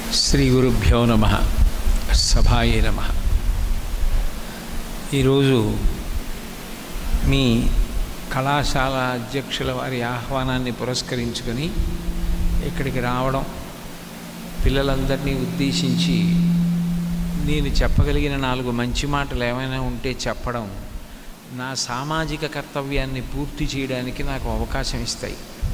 శ్రీ గురుభ్యో నమ సభాయే నమ ఈరోజు మీ కళాశాల అధ్యక్షుల వారి ఆహ్వానాన్ని పురస్కరించుకొని ఇక్కడికి రావడం పిల్లలందరినీ ఉద్దేశించి నేను చెప్పగలిగిన నాలుగు మంచి మాటలు ఏమైనా ఉంటే చెప్పడం నా సామాజిక కర్తవ్యాన్ని పూర్తి చేయడానికి నాకు అవకాశం ఇస్తాయి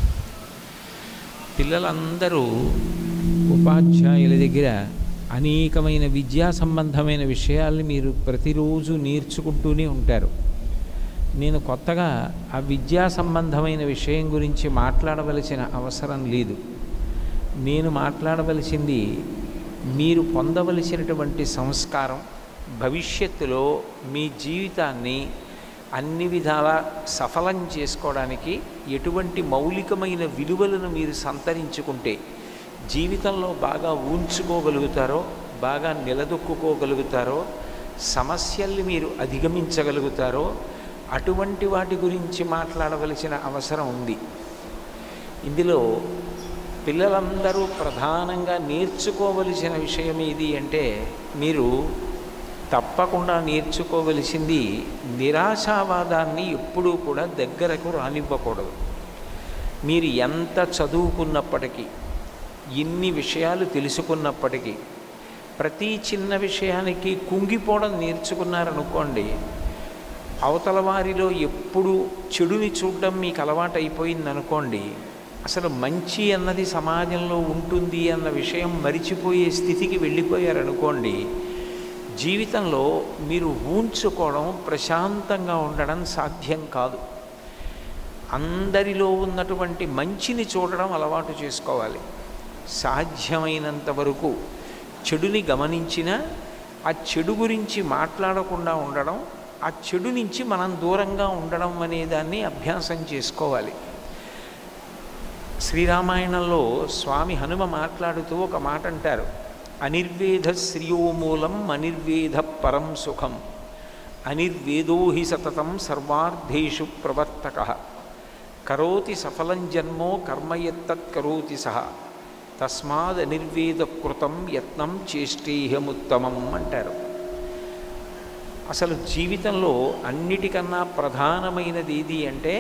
పిల్లలందరూ ఉపాధ్యాయుల దగ్గర అనేకమైన విద్యా సంబంధమైన విషయాల్ని మీరు ప్రతిరోజు నేర్చుకుంటూనే ఉంటారు నేను కొత్తగా ఆ విద్యా సంబంధమైన విషయం గురించి మాట్లాడవలసిన అవసరం లేదు నేను మాట్లాడవలసింది మీరు పొందవలసినటువంటి సంస్కారం భవిష్యత్తులో మీ జీవితాన్ని అన్ని విధాల సఫలం చేసుకోవడానికి ఎటువంటి మౌలికమైన విలువలను మీరు సంతరించుకుంటే జీవితంలో బాగా ఊంచుకోగలుగుతారో బాగా నిలదొక్కుకోగలుగుతారో సమస్యల్ని మీరు అధిగమించగలుగుతారో అటువంటి వాటి గురించి మాట్లాడవలసిన అవసరం ఉంది ఇందులో పిల్లలందరూ ప్రధానంగా నేర్చుకోవలసిన విషయం ఏది అంటే మీరు తప్పకుండా నేర్చుకోవలసింది నిరాశావాదాన్ని ఎప్పుడూ కూడా దగ్గరకు రానివ్వకూడదు మీరు ఎంత చదువుకున్నప్పటికీ ఎన్ని విషయాలు తెలుసుకున్నప్పటికీ ప్రతి చిన్న విషయానికి కుంగిపోవడం నేర్చుకున్నారనుకోండి అవతల వారిలో ఎప్పుడు చెడుని చూడడం మీకు అలవాటు అయిపోయిందనుకోండి అసలు మంచి అన్నది సమాజంలో ఉంటుంది అన్న విషయం మరిచిపోయే స్థితికి వెళ్ళిపోయారనుకోండి జీవితంలో మీరు ఊంచుకోవడం ప్రశాంతంగా ఉండడం సాధ్యం కాదు అందరిలో ఉన్నటువంటి మంచిని చూడడం అలవాటు చేసుకోవాలి సాధ్యమైనంత వరకు చెడుని గమనించిన ఆ చెడు గురించి మాట్లాడకుండా ఉండడం ఆ చెడు నుంచి మనం దూరంగా ఉండడం అనే దాన్ని అభ్యాసం చేసుకోవాలి శ్రీరామాయణంలో స్వామి హనుమ మాట్లాడుతూ ఒక మాట అంటారు అనిర్వేద శ్రియోమూలం అనిర్వేద పరం సుఖం అనిర్వేదో హి సతతం సర్వార్థేషు ప్రవర్తక కరోతి సఫలం జన్మో కర్మయత్తత్ కరోతి సహ తస్మాద్ అనిర్వేద కృతం యత్నం చేష్టేహముత్తమం అంటారు అసలు జీవితంలో అన్నిటికన్నా ప్రధానమైనది ఏది అంటే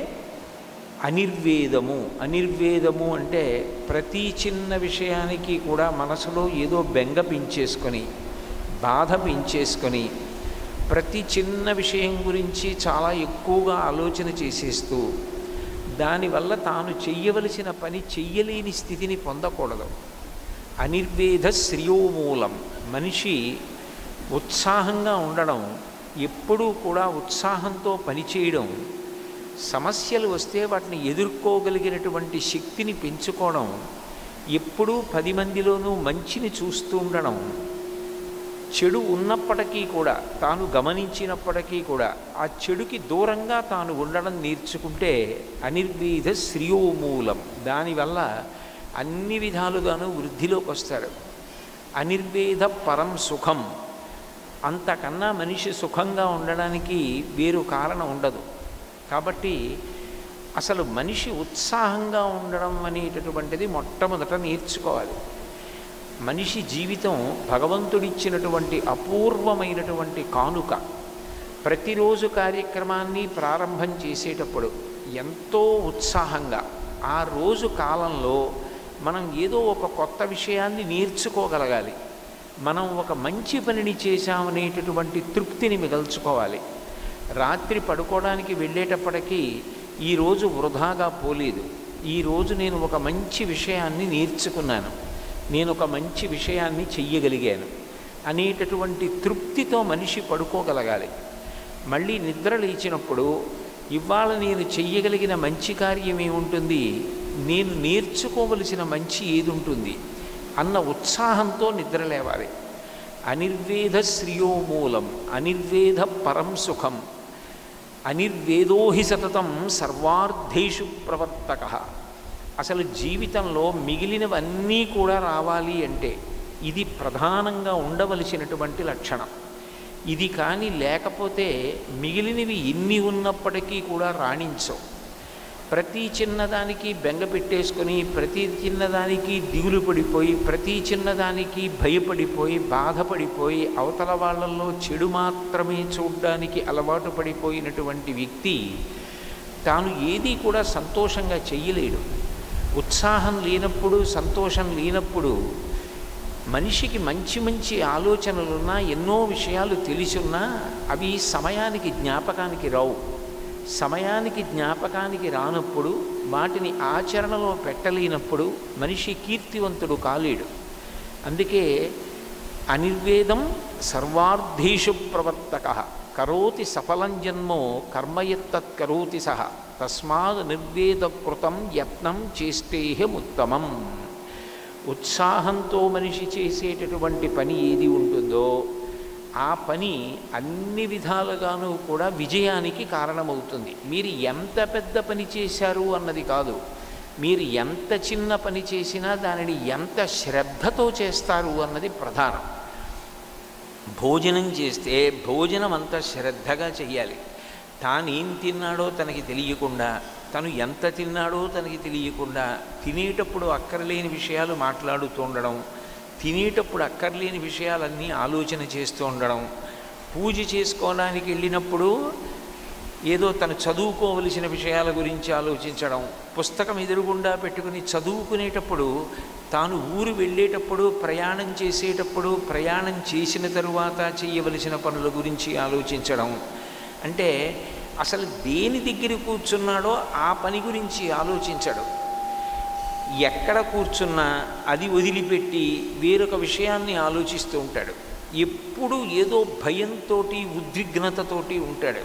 అనిర్వేదము అనిర్వేదము అంటే ప్రతి చిన్న విషయానికి కూడా మనసులో ఏదో బెంగ పెంచేసుకొని బాధ పెంచేసుకొని ప్రతి చిన్న విషయం గురించి చాలా ఎక్కువగా ఆలోచన చేసేస్తూ దానివల్ల తాను చెయ్యవలసిన పని చెయ్యలేని స్థితిని పొందకూడదు అనిర్వేద శ్రియోమూలం మనిషి ఉత్సాహంగా ఉండడం ఎప్పుడూ కూడా ఉత్సాహంతో పనిచేయడం సమస్యలు వస్తే వాటిని ఎదుర్కోగలిగినటువంటి శక్తిని పెంచుకోవడం ఎప్పుడూ పది మందిలోనూ మంచిని చూస్తూ ఉండడం చెడు ఉన్నప్పటికీ కూడా తాను గమనించినప్పటికీ కూడా ఆ చెడుకి దూరంగా తాను ఉండడం నేర్చుకుంటే అనిర్వేద శ్రియోమూలం దానివల్ల అన్ని విధాలుగాను వృద్ధిలోకి వస్తాడు అనిర్వేద పరం సుఖం అంతకన్నా మనిషి సుఖంగా ఉండడానికి వేరు కారణం ఉండదు కాబట్టి అసలు మనిషి ఉత్సాహంగా ఉండడం అనేటటువంటిది మొట్టమొదట నేర్చుకోవాలి మనిషి జీవితం భగవంతుడిచ్చినటువంటి అపూర్వమైనటువంటి కానుక ప్రతిరోజు కార్యక్రమాన్ని ప్రారంభం చేసేటప్పుడు ఎంతో ఉత్సాహంగా ఆ రోజు కాలంలో మనం ఏదో ఒక కొత్త విషయాన్ని నేర్చుకోగలగాలి మనం ఒక మంచి పనిని చేశామనేటటువంటి తృప్తిని మిగల్చుకోవాలి రాత్రి పడుకోవడానికి వెళ్ళేటప్పటికీ ఈరోజు వృధాగా పోలేదు ఈరోజు నేను ఒక మంచి విషయాన్ని నేర్చుకున్నాను నేను ఒక మంచి విషయాన్ని చెయ్యగలిగాను అనేటటువంటి తృప్తితో మనిషి పడుకోగలగాలి మళ్ళీ నిద్ర లేచినప్పుడు ఇవాళ నేను చెయ్యగలిగిన మంచి కార్యం ఏముంటుంది నేను నేర్చుకోవలసిన మంచి ఏది ఉంటుంది అన్న ఉత్సాహంతో నిద్ర లేవాలి అనిర్వేద శ్రియోమూలం అనిర్వేద పరం సుఖం అనిర్వేదోహి సతతం సర్వార్థేషు ప్రవర్తక అసలు జీవితంలో మిగిలినవన్నీ కూడా రావాలి అంటే ఇది ప్రధానంగా ఉండవలసినటువంటి లక్షణం ఇది కానీ లేకపోతే మిగిలినవి ఎన్ని ఉన్నప్పటికీ కూడా రాణించవు ప్రతి చిన్నదానికి బెంగ పెట్టేసుకొని ప్రతి చిన్నదానికి దిగులు పడిపోయి ప్రతి చిన్నదానికి భయపడిపోయి బాధపడిపోయి అవతల వాళ్ళల్లో చెడు మాత్రమే చూడడానికి అలవాటు పడిపోయినటువంటి వ్యక్తి తాను ఏది కూడా సంతోషంగా చెయ్యలేడు ఉత్సాహం లేనప్పుడు సంతోషం లేనప్పుడు మనిషికి మంచి మంచి ఆలోచనలున్నా ఎన్నో విషయాలు తెలిసున్నా అవి సమయానికి జ్ఞాపకానికి రావు సమయానికి జ్ఞాపకానికి రానప్పుడు వాటిని ఆచరణలో పెట్టలేనప్పుడు మనిషి కీర్తివంతుడు కాలేడు అందుకే అనిర్వేదం సర్వార్థేషు ప్రవర్తక కరోతి సఫలం జన్మో కర్మయత్తత్ కరోతి సహ తస్మాత్ నిర్వేదకృతం యత్నం చేస్తేహముత్తమం ఉత్సాహంతో మనిషి చేసేటటువంటి పని ఏది ఉంటుందో ఆ పని అన్ని విధాలుగాను కూడా విజయానికి కారణమవుతుంది మీరు ఎంత పెద్ద పని చేశారు అన్నది కాదు మీరు ఎంత చిన్న పని చేసినా దానిని ఎంత శ్రద్ధతో చేస్తారు అన్నది ప్రధానం భోజనం చేస్తే భోజనం అంత శ్రద్ధగా చెయ్యాలి తానేం తిన్నాడో తనకి తెలియకుండా తను ఎంత తిన్నాడో తనకి తెలియకుండా తినేటప్పుడు అక్కర్లేని విషయాలు మాట్లాడుతూ ఉండడం తినేటప్పుడు అక్కర్లేని విషయాలన్నీ ఆలోచన చేస్తూ ఉండడం పూజ చేసుకోవడానికి వెళ్ళినప్పుడు ఏదో తను చదువుకోవలసిన విషయాల గురించి ఆలోచించడం పుస్తకం ఎదురుగుండా పెట్టుకుని చదువుకునేటప్పుడు తాను ఊరు వెళ్ళేటప్పుడు ప్రయాణం చేసేటప్పుడు ప్రయాణం చేసిన తరువాత చేయవలసిన పనుల గురించి ఆలోచించడం అంటే అసలు దేని దగ్గర కూర్చున్నాడో ఆ పని గురించి ఆలోచించడు ఎక్కడ కూర్చున్నా అది వదిలిపెట్టి వేరొక విషయాన్ని ఆలోచిస్తూ ఉంటాడు ఎప్పుడు ఏదో భయంతో ఉద్విగ్నతతోటి ఉంటాడు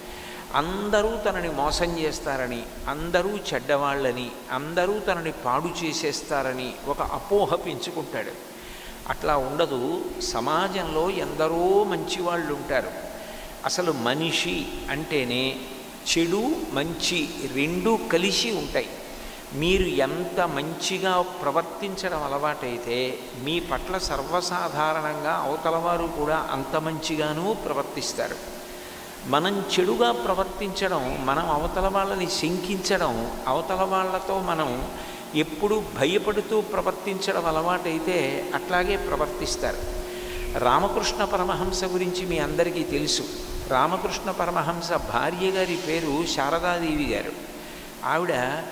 అందరూ తనని మోసం చేస్తారని అందరూ చెడ్డవాళ్ళని అందరూ తనని పాడు చేసేస్తారని ఒక అపోహ పెంచుకుంటాడు అట్లా ఉండదు సమాజంలో ఎందరో మంచివాళ్ళు ఉంటారు అసలు మనిషి అంటేనే చెడు మంచి రెండూ కలిసి ఉంటాయి మీరు ఎంత మంచిగా ప్రవర్తించడం అలవాటైతే మీ పట్ల సర్వసాధారణంగా అవతలవారు కూడా అంత మంచిగానూ ప్రవర్తిస్తారు మనం చెడుగా ప్రవర్తించడం మనం అవతల వాళ్ళని శంకించడం అవతల వాళ్ళతో మనం ఎప్పుడు భయపడుతూ ప్రవర్తించడం అలవాటైతే అట్లాగే ప్రవర్తిస్తారు రామకృష్ణ పరమహంస గురించి మీ అందరికీ తెలుసు రామకృష్ణ పరమహంస భార్య గారి పేరు శారదాదేవి గారు ఆవిడ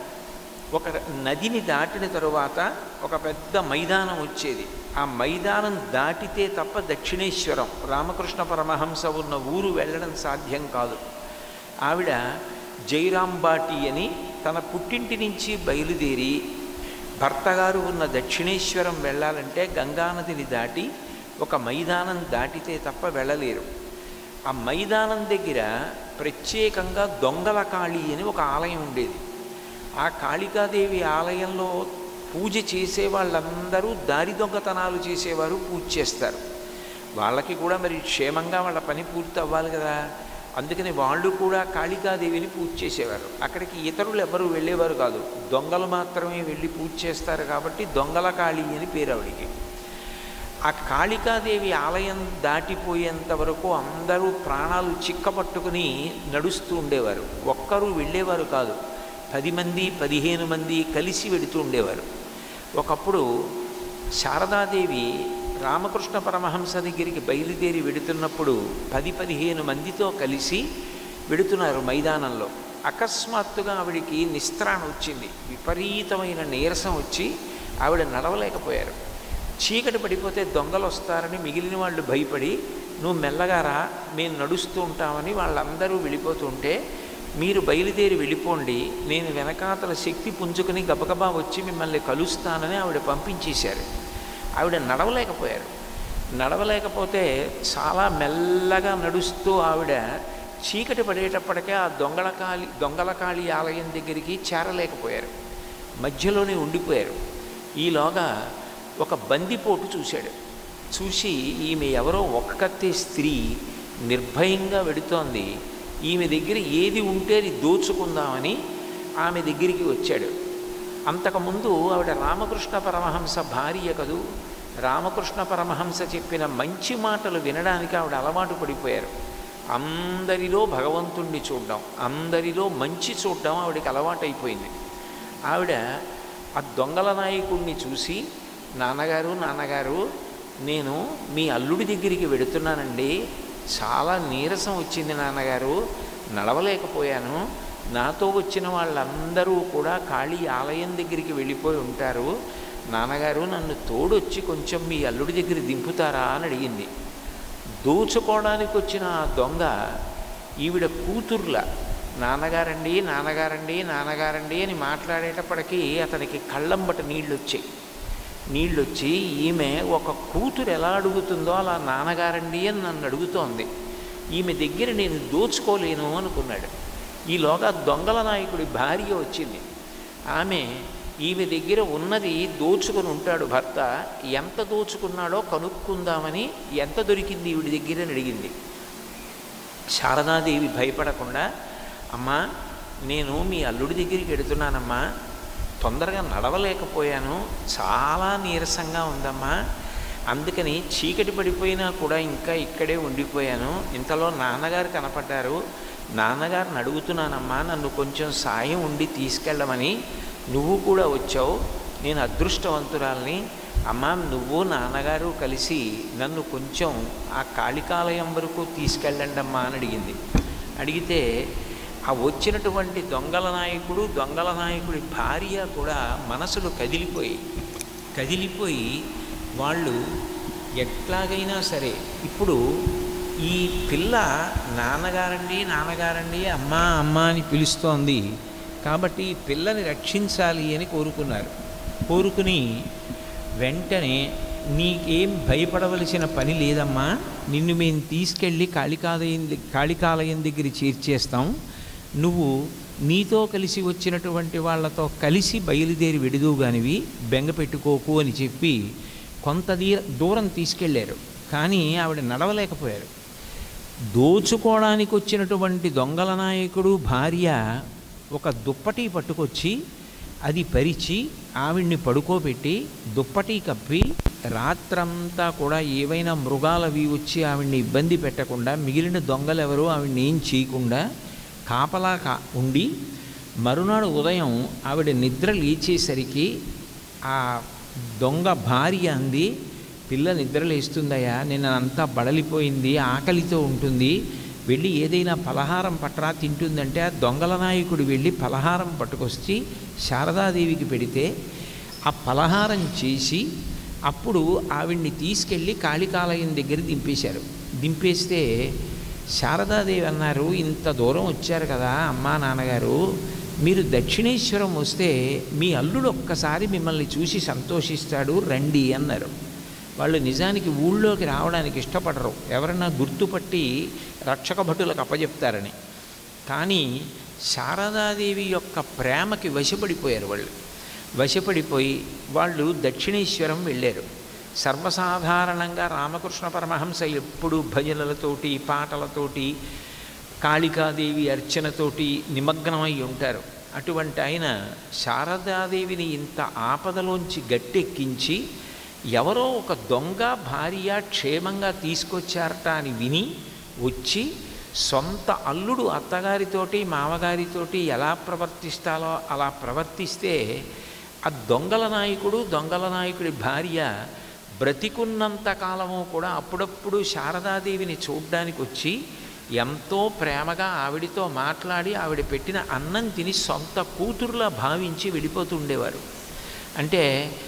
ఒక నదిని దాటిన తరువాత ఒక పెద్ద మైదానం వచ్చేది ఆ మైదానం దాటితే తప్ప దక్షిణేశ్వరం రామకృష్ణ పరమహంస ఉన్న ఊరు వెళ్ళడం సాధ్యం కాదు ఆవిడ జైరాంబాటి అని తన పుట్టింటి నుంచి బయలుదేరి భర్తగారు ఉన్న దక్షిణేశ్వరం వెళ్ళాలంటే గంగానదిని దాటి ఒక మైదానం దాటితే తప్ప వెళ్ళలేరు ఆ మైదానం దగ్గర ప్రత్యేకంగా దొంగల కాళీ అని ఒక ఆలయం ఉండేది ఆ కాళికాదేవి ఆలయంలో పూజ చేసే వాళ్ళందరూ దారి దొంగతనాలు చేసేవారు పూజ చేస్తారు వాళ్ళకి కూడా మరి క్షేమంగా వాళ్ళ పని పూర్తి అవ్వాలి కదా అందుకని వాళ్ళు కూడా కాళికాదేవిని పూజ చేసేవారు అక్కడికి ఇతరులు ఎవరు వెళ్ళేవారు కాదు దొంగలు మాత్రమే వెళ్ళి పూజ చేస్తారు కాబట్టి దొంగల కాళీ అని పేరు ఆవిడికి ఆ కాళికాదేవి ఆలయం దాటిపోయేంత వరకు అందరూ ప్రాణాలు చిక్కపట్టుకుని నడుస్తూ ఉండేవారు ఒక్కరూ వెళ్ళేవారు కాదు పది మంది పదిహేను మంది కలిసి వెడుతూ ఉండేవారు ఒకప్పుడు శారదాదేవి రామకృష్ణ పరమహంస దగ్గరికి బయలుదేరి వెడుతున్నప్పుడు పది పదిహేను మందితో కలిసి వెడుతున్నారు మైదానంలో అకస్మాత్తుగా ఆవిడికి నిస్త్రాణ వచ్చింది విపరీతమైన నీరసం వచ్చి ఆవిడ నడవలేకపోయారు చీకటి పడిపోతే దొంగలు వస్తారని మిగిలిన వాళ్ళు భయపడి నువ్వు మెల్లగారా మేము నడుస్తూ ఉంటామని వాళ్ళందరూ వెళ్ళిపోతుంటే మీరు బయలుదేరి వెళ్ళిపోండి నేను వెనకాతల శక్తి పుంజుకుని గబగబా వచ్చి మిమ్మల్ని కలుస్తానని ఆవిడ పంపించేశారు ఆవిడ నడవలేకపోయారు నడవలేకపోతే చాలా మెల్లగా నడుస్తూ ఆవిడ చీకటి పడేటప్పటికే ఆ దొంగల కాళి దొంగల కాళి ఆలయం దగ్గరికి చేరలేకపోయారు మధ్యలోనే ఉండిపోయారు ఈలోగా ఒక బందిపోటు చూశాడు చూసి ఈమె ఎవరో ఒక్కతే స్త్రీ నిర్భయంగా వెడుతోంది ఈమె దగ్గర ఏది ఉంటే అది దోచుకుందామని ఆమె దగ్గరికి వచ్చాడు అంతకుముందు ఆవిడ రామకృష్ణ పరమహంస భార్య కదూ రామకృష్ణ పరమహంస చెప్పిన మంచి మాటలు వినడానికి ఆవిడ అలవాటు పడిపోయారు అందరిలో భగవంతుణ్ణి చూడడం అందరిలో మంచి చూడడం ఆవిడకి అలవాటైపోయింది ఆవిడ ఆ దొంగల నాయకుడిని చూసి నాన్నగారు నాన్నగారు నేను మీ అల్లుడి దగ్గరికి వెడుతున్నానండి చాలా నీరసం వచ్చింది నాన్నగారు నడవలేకపోయాను నాతో వచ్చిన వాళ్ళందరూ కూడా కాళీ ఆలయం దగ్గరికి వెళ్ళిపోయి ఉంటారు నాన్నగారు నన్ను తోడొచ్చి కొంచెం మీ అల్లుడి దగ్గర దింపుతారా అని అడిగింది దోచుకోవడానికి వచ్చిన ఆ దొంగ ఈవిడ కూతుర్ల నాన్నగారండి నాన్నగారండి నాన్నగారండి అని మాట్లాడేటప్పటికీ అతనికి కళ్ళంబట నీళ్ళు వచ్చాయి నీళ్ళు వచ్చి ఈమె ఒక కూతురు ఎలా అడుగుతుందో అలా నాన్నగారండి అని నన్ను అడుగుతోంది ఈమె దగ్గర నేను దోచుకోలేను అనుకున్నాడు ఈలోగా దొంగల నాయకుడి భార్య వచ్చింది ఆమె ఈమె దగ్గర ఉన్నది దోచుకొని ఉంటాడు భర్త ఎంత దోచుకున్నాడో కనుక్కుందామని ఎంత దొరికింది ఈవిడి దగ్గర అని అడిగింది శారదాదేవి భయపడకుండా అమ్మా నేను మీ అల్లుడి దగ్గరికి వెడుతున్నానమ్మా తొందరగా నడవలేకపోయాను చాలా నీరసంగా ఉందమ్మా అందుకని చీకటి పడిపోయినా కూడా ఇంకా ఇక్కడే ఉండిపోయాను ఇంతలో నాన్నగారు కనపడ్డారు నాన్నగారిని అడుగుతున్నానమ్మా నన్ను కొంచెం సాయం ఉండి తీసుకెళ్ళమని నువ్వు కూడా వచ్చావు నేను అదృష్టవంతురాల్ని అమ్మ నువ్వు నాన్నగారు కలిసి నన్ను కొంచెం ఆ కాళికాలయం వరకు తీసుకెళ్ళండి అమ్మా అని అడిగింది అడిగితే ఆ వచ్చినటువంటి దొంగల నాయకుడు దొంగల నాయకుడి భార్య కూడా మనసులు కదిలిపోయి కదిలిపోయి వాళ్ళు ఎట్లాగైనా సరే ఇప్పుడు ఈ పిల్ల నాన్నగారండి నాన్నగారండి అమ్మా అమ్మ అని పిలుస్తోంది కాబట్టి ఈ పిల్లని రక్షించాలి అని కోరుకున్నారు కోరుకుని వెంటనే నీకేం భయపడవలసిన పని లేదమ్మా నిన్ను మేము తీసుకెళ్ళి కాళికాలయం ద- కాళికాలయం దగ్గర చేర్చేస్తాం నువ్వు నీతో కలిసి వచ్చినటువంటి వాళ్ళతో కలిసి బయలుదేరి విడుదువుగానివి బెంగ పెట్టుకోకు అని చెప్పి కొంత దీ- దూరం తీసుకెళ్ళారు కానీ ఆవిడ నడవలేకపోయారు దోచుకోవడానికి వచ్చినటువంటి దొంగల నాయకుడు భార్య ఒక దుప్పటి పట్టుకొచ్చి అది పరిచి ఆవిడ్ని పడుకోబెట్టి దుప్పటి కప్పి రాత్రంతా కూడా ఏవైనా మృగాలవి వచ్చి ఆవిడ్ని ఇబ్బంది పెట్టకుండా మిగిలిన దొంగలెవరూ ఆవిడ్ని ఏం చేయకుండా కాపలా కా ఉండి మరునాడు ఉదయం ఆవిడ నిద్ర లేచేసరికి ఆ దొంగ భార్య అంది పిల్ల నిద్రలేస్తుందయ్యా నిన్న అంతా బడలిపోయింది ఆకలితో ఉంటుంది వెళ్ళి ఏదైనా పలహారం పట్రా తింటుందంటే ఆ దొంగల నాయకుడు వెళ్ళి పలహారం పట్టుకొచ్చి శారదాదేవికి పెడితే ఆ పలహారం చేసి అప్పుడు ఆవిడ్ని తీసుకెళ్ళి కాళికాలయం దగ్గర దింపేశారు దింపేస్తే శారదాదేవి అన్నారు ఇంత దూరం వచ్చారు కదా అమ్మా నాన్నగారు మీరు దక్షిణేశ్వరం వస్తే మీ అల్లుడు ఒక్కసారి మిమ్మల్ని చూసి సంతోషిస్తాడు రండి అన్నారు వాళ్ళు నిజానికి ఊళ్ళోకి రావడానికి ఇష్టపడరు ఎవరన్నా గుర్తుపట్టి రక్షక భటులకు అప్పచెప్తారని కానీ శారదాదేవి యొక్క ప్రేమకి వశపడిపోయారు వాళ్ళు వశపడిపోయి వాళ్ళు దక్షిణేశ్వరం వెళ్ళారు సర్వసాధారణంగా రామకృష్ణ పరమహంస ఎప్పుడు భజనలతోటి పాటలతోటి కాళికాదేవి అర్చనతోటి నిమగ్నమై ఉంటారు అటువంటి ఆయన శారదాదేవిని ఇంత ఆపదలోంచి గట్టెక్కించి ఎవరో ఒక దొంగ భార్య క్షేమంగా తీసుకొచ్చారట అని విని వచ్చి సొంత అల్లుడు అత్తగారితోటి మామగారితోటి ఎలా ప్రవర్తిస్తాలో అలా ప్రవర్తిస్తే ఆ దొంగల నాయకుడు దొంగల నాయకుడి భార్య బ్రతికున్నంత కాలము కూడా అప్పుడప్పుడు శారదాదేవిని చూడ్డానికి వచ్చి ఎంతో ప్రేమగా ఆవిడితో మాట్లాడి ఆవిడ పెట్టిన అన్నం తిని సొంత కూతురులా భావించి వెళ్ళిపోతుండేవారు అంటే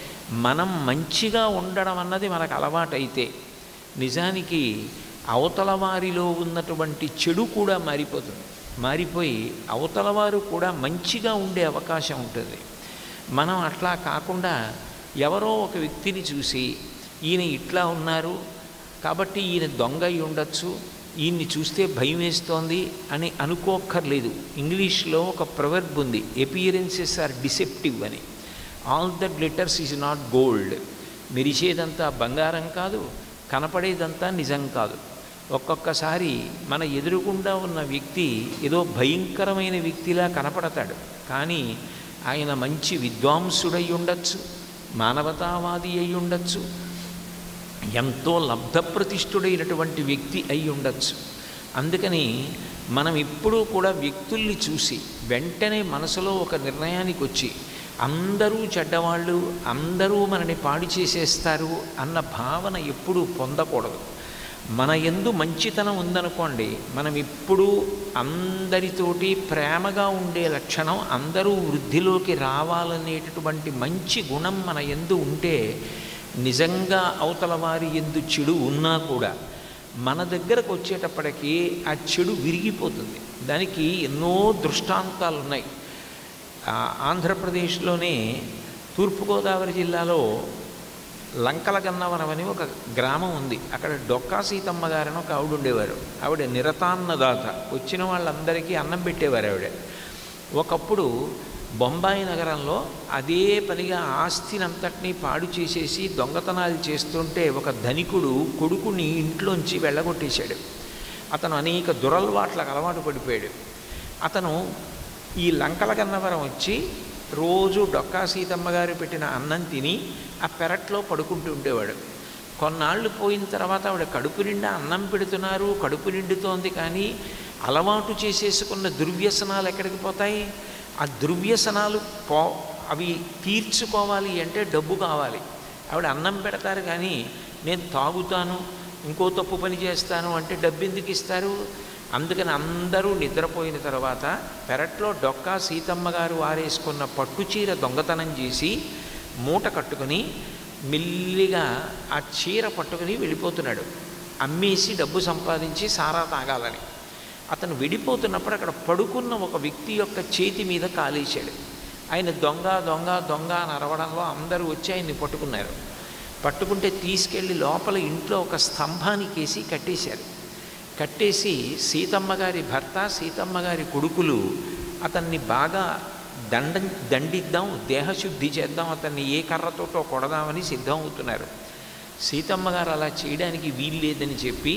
మనం మంచిగా ఉండడం అన్నది మనకు అలవాటైతే నిజానికి అవతల వారిలో ఉన్నటువంటి చెడు కూడా మారిపోతుంది మారిపోయి అవతల వారు కూడా మంచిగా ఉండే అవకాశం ఉంటుంది మనం అట్లా కాకుండా ఎవరో ఒక వ్యక్తిని చూసి ఈయన ఇట్లా ఉన్నారు కాబట్టి ఈయన దొంగ అయి ఉండొచ్చు ఈయన్ని చూస్తే భయం వేస్తోంది అని అనుకోక్కర్లేదు ఇంగ్లీష్లో ఒక ప్రవర్బ్ ఉంది ఎపియరెన్సెస్ ఆర్ డిసెప్టివ్ అని all the glitters is not gold మెరిసేదంతా బంగారం కాదు కనపడేదంతా నిజం కాదు ఒక్కొక్కసారి మన ఎదురుగుండా ఉన్న వ్యక్తి ఏదో భయంకరమైన వ్యక్తిలా కనపడతాడు కానీ ఆయన మంచి విద్వాంసుడై ఉండొచ్చు మానవతావాది అయి ఉండొచ్చు ఎంతో లబ్ధప్రతిష్ఠుడైనటువంటి వ్యక్తి అయి ఉండొచ్చు అందుకని మనం ఎప్పుడూ కూడా వ్యక్తుల్ని చూసి వెంటనే మనసులో ఒక నిర్ణయానికి వచ్చి అందరూ చెడ్డవాళ్ళు అందరూ మనని పాడు చేసేస్తారు అన్న భావన ఎప్పుడూ పొందకూడదు మన ఎందు మంచితనం ఉందనుకోండి మనం ఎప్పుడూ అందరితోటి ప్రేమగా ఉండే లక్షణం అందరూ వృద్ధిలోకి రావాలనేటటువంటి మంచి గుణం మన ఎందు ఉంటే నిజంగా అవతల వారి ఎందు చెడు ఉన్నా కూడా మన దగ్గరకు వచ్చేటప్పటికి ఆ చెడు విరిగిపోతుంది దానికి ఎన్నో దృష్టాంతాలు ఉన్నాయి ఆ, ఆంధ్రప్రదేశ్లోనే తూర్పుగోదావరి జిల్లాలో లంకల గన్నవరం అని ఒక గ్రామం ఉంది అక్కడ డొక్కా సీతమ్మ గారని ఒక ఆవిడ ఉండేవారు ఆవిడ నిరతాన్నదాత వచ్చిన వాళ్ళందరికీ అన్నం పెట్టేవారు ఆవిడ ఒకప్పుడు బొంబాయి నగరంలో అదే పనిగా ఆస్తినంతటినీ పాడు చేసేసి దొంగతనాలు చేస్తుంటే ఒక ధనికుడు కొడుకుని ఇంట్లోంచి వెళ్ళగొట్టేశాడు అతను అనేక దురలవాట్లకు అలవాటు పడిపోయాడు అతను ఈ లంకల గన్నవరం వచ్చి రోజు డొక్కా సీతమ్మ గారు పెట్టిన అన్నం తిని ఆ పెరట్లో పడుకుంటూ ఉండేవాడు కొన్నాళ్ళు పోయిన తర్వాత ఆవిడ కడుపు నిండా అన్నం పెడుతున్నారు కడుపు నిండుతోంది కానీ అలవాటు చేసేసుకున్న దుర్వ్యసనాలు ఎక్కడికి పోతాయి ఆ దుర్వ్యసనాలు పో అవి తీర్చుకోవాలి అంటే డబ్బు కావాలి ఆవిడ అన్నం పెడతారు కానీ నేను తాగుతాను ఇంకో తప్పు పని చేస్తాను అంటే డబ్బు ఎందుకు ఇస్తారు అందుకని అందరూ నిద్రపోయిన తర్వాత పెరట్లో డొక్కా సీతమ్మ గారు వారేసుకున్న పట్టుచీర దొంగతనం చేసి మూట కట్టుకుని మెల్లిగా ఆ చీర పట్టుకుని వెళ్ళిపోతున్నాడు అమ్మేసి డబ్బు సంపాదించి సారా తాగాలని అతను విడిపోతున్నప్పుడు అక్కడ పడుకున్న ఒక వ్యక్తి యొక్క చేతి మీద కాలేశాడు ఆయన దొంగ దొంగ దొంగ అని అరవడంలో అందరూ వచ్చి ఆయన్ని పట్టుకున్నారు పట్టుకుంటే తీసుకెళ్ళి లోపల ఇంట్లో ఒక స్తంభానికి వేసి కట్టేశారు కట్టేసి సీతమ్మ గారి భర్త సీతమ్మ గారి కొడుకులు అతన్ని బాగా దండ దండిద్దాం దేహశుద్ధి చేద్దాం అతన్ని ఏ కర్రతోటో కొడదామని సిద్ధం అవుతున్నారు సీతమ్మ గారు అలా చేయడానికి వీల్లేదని చెప్పి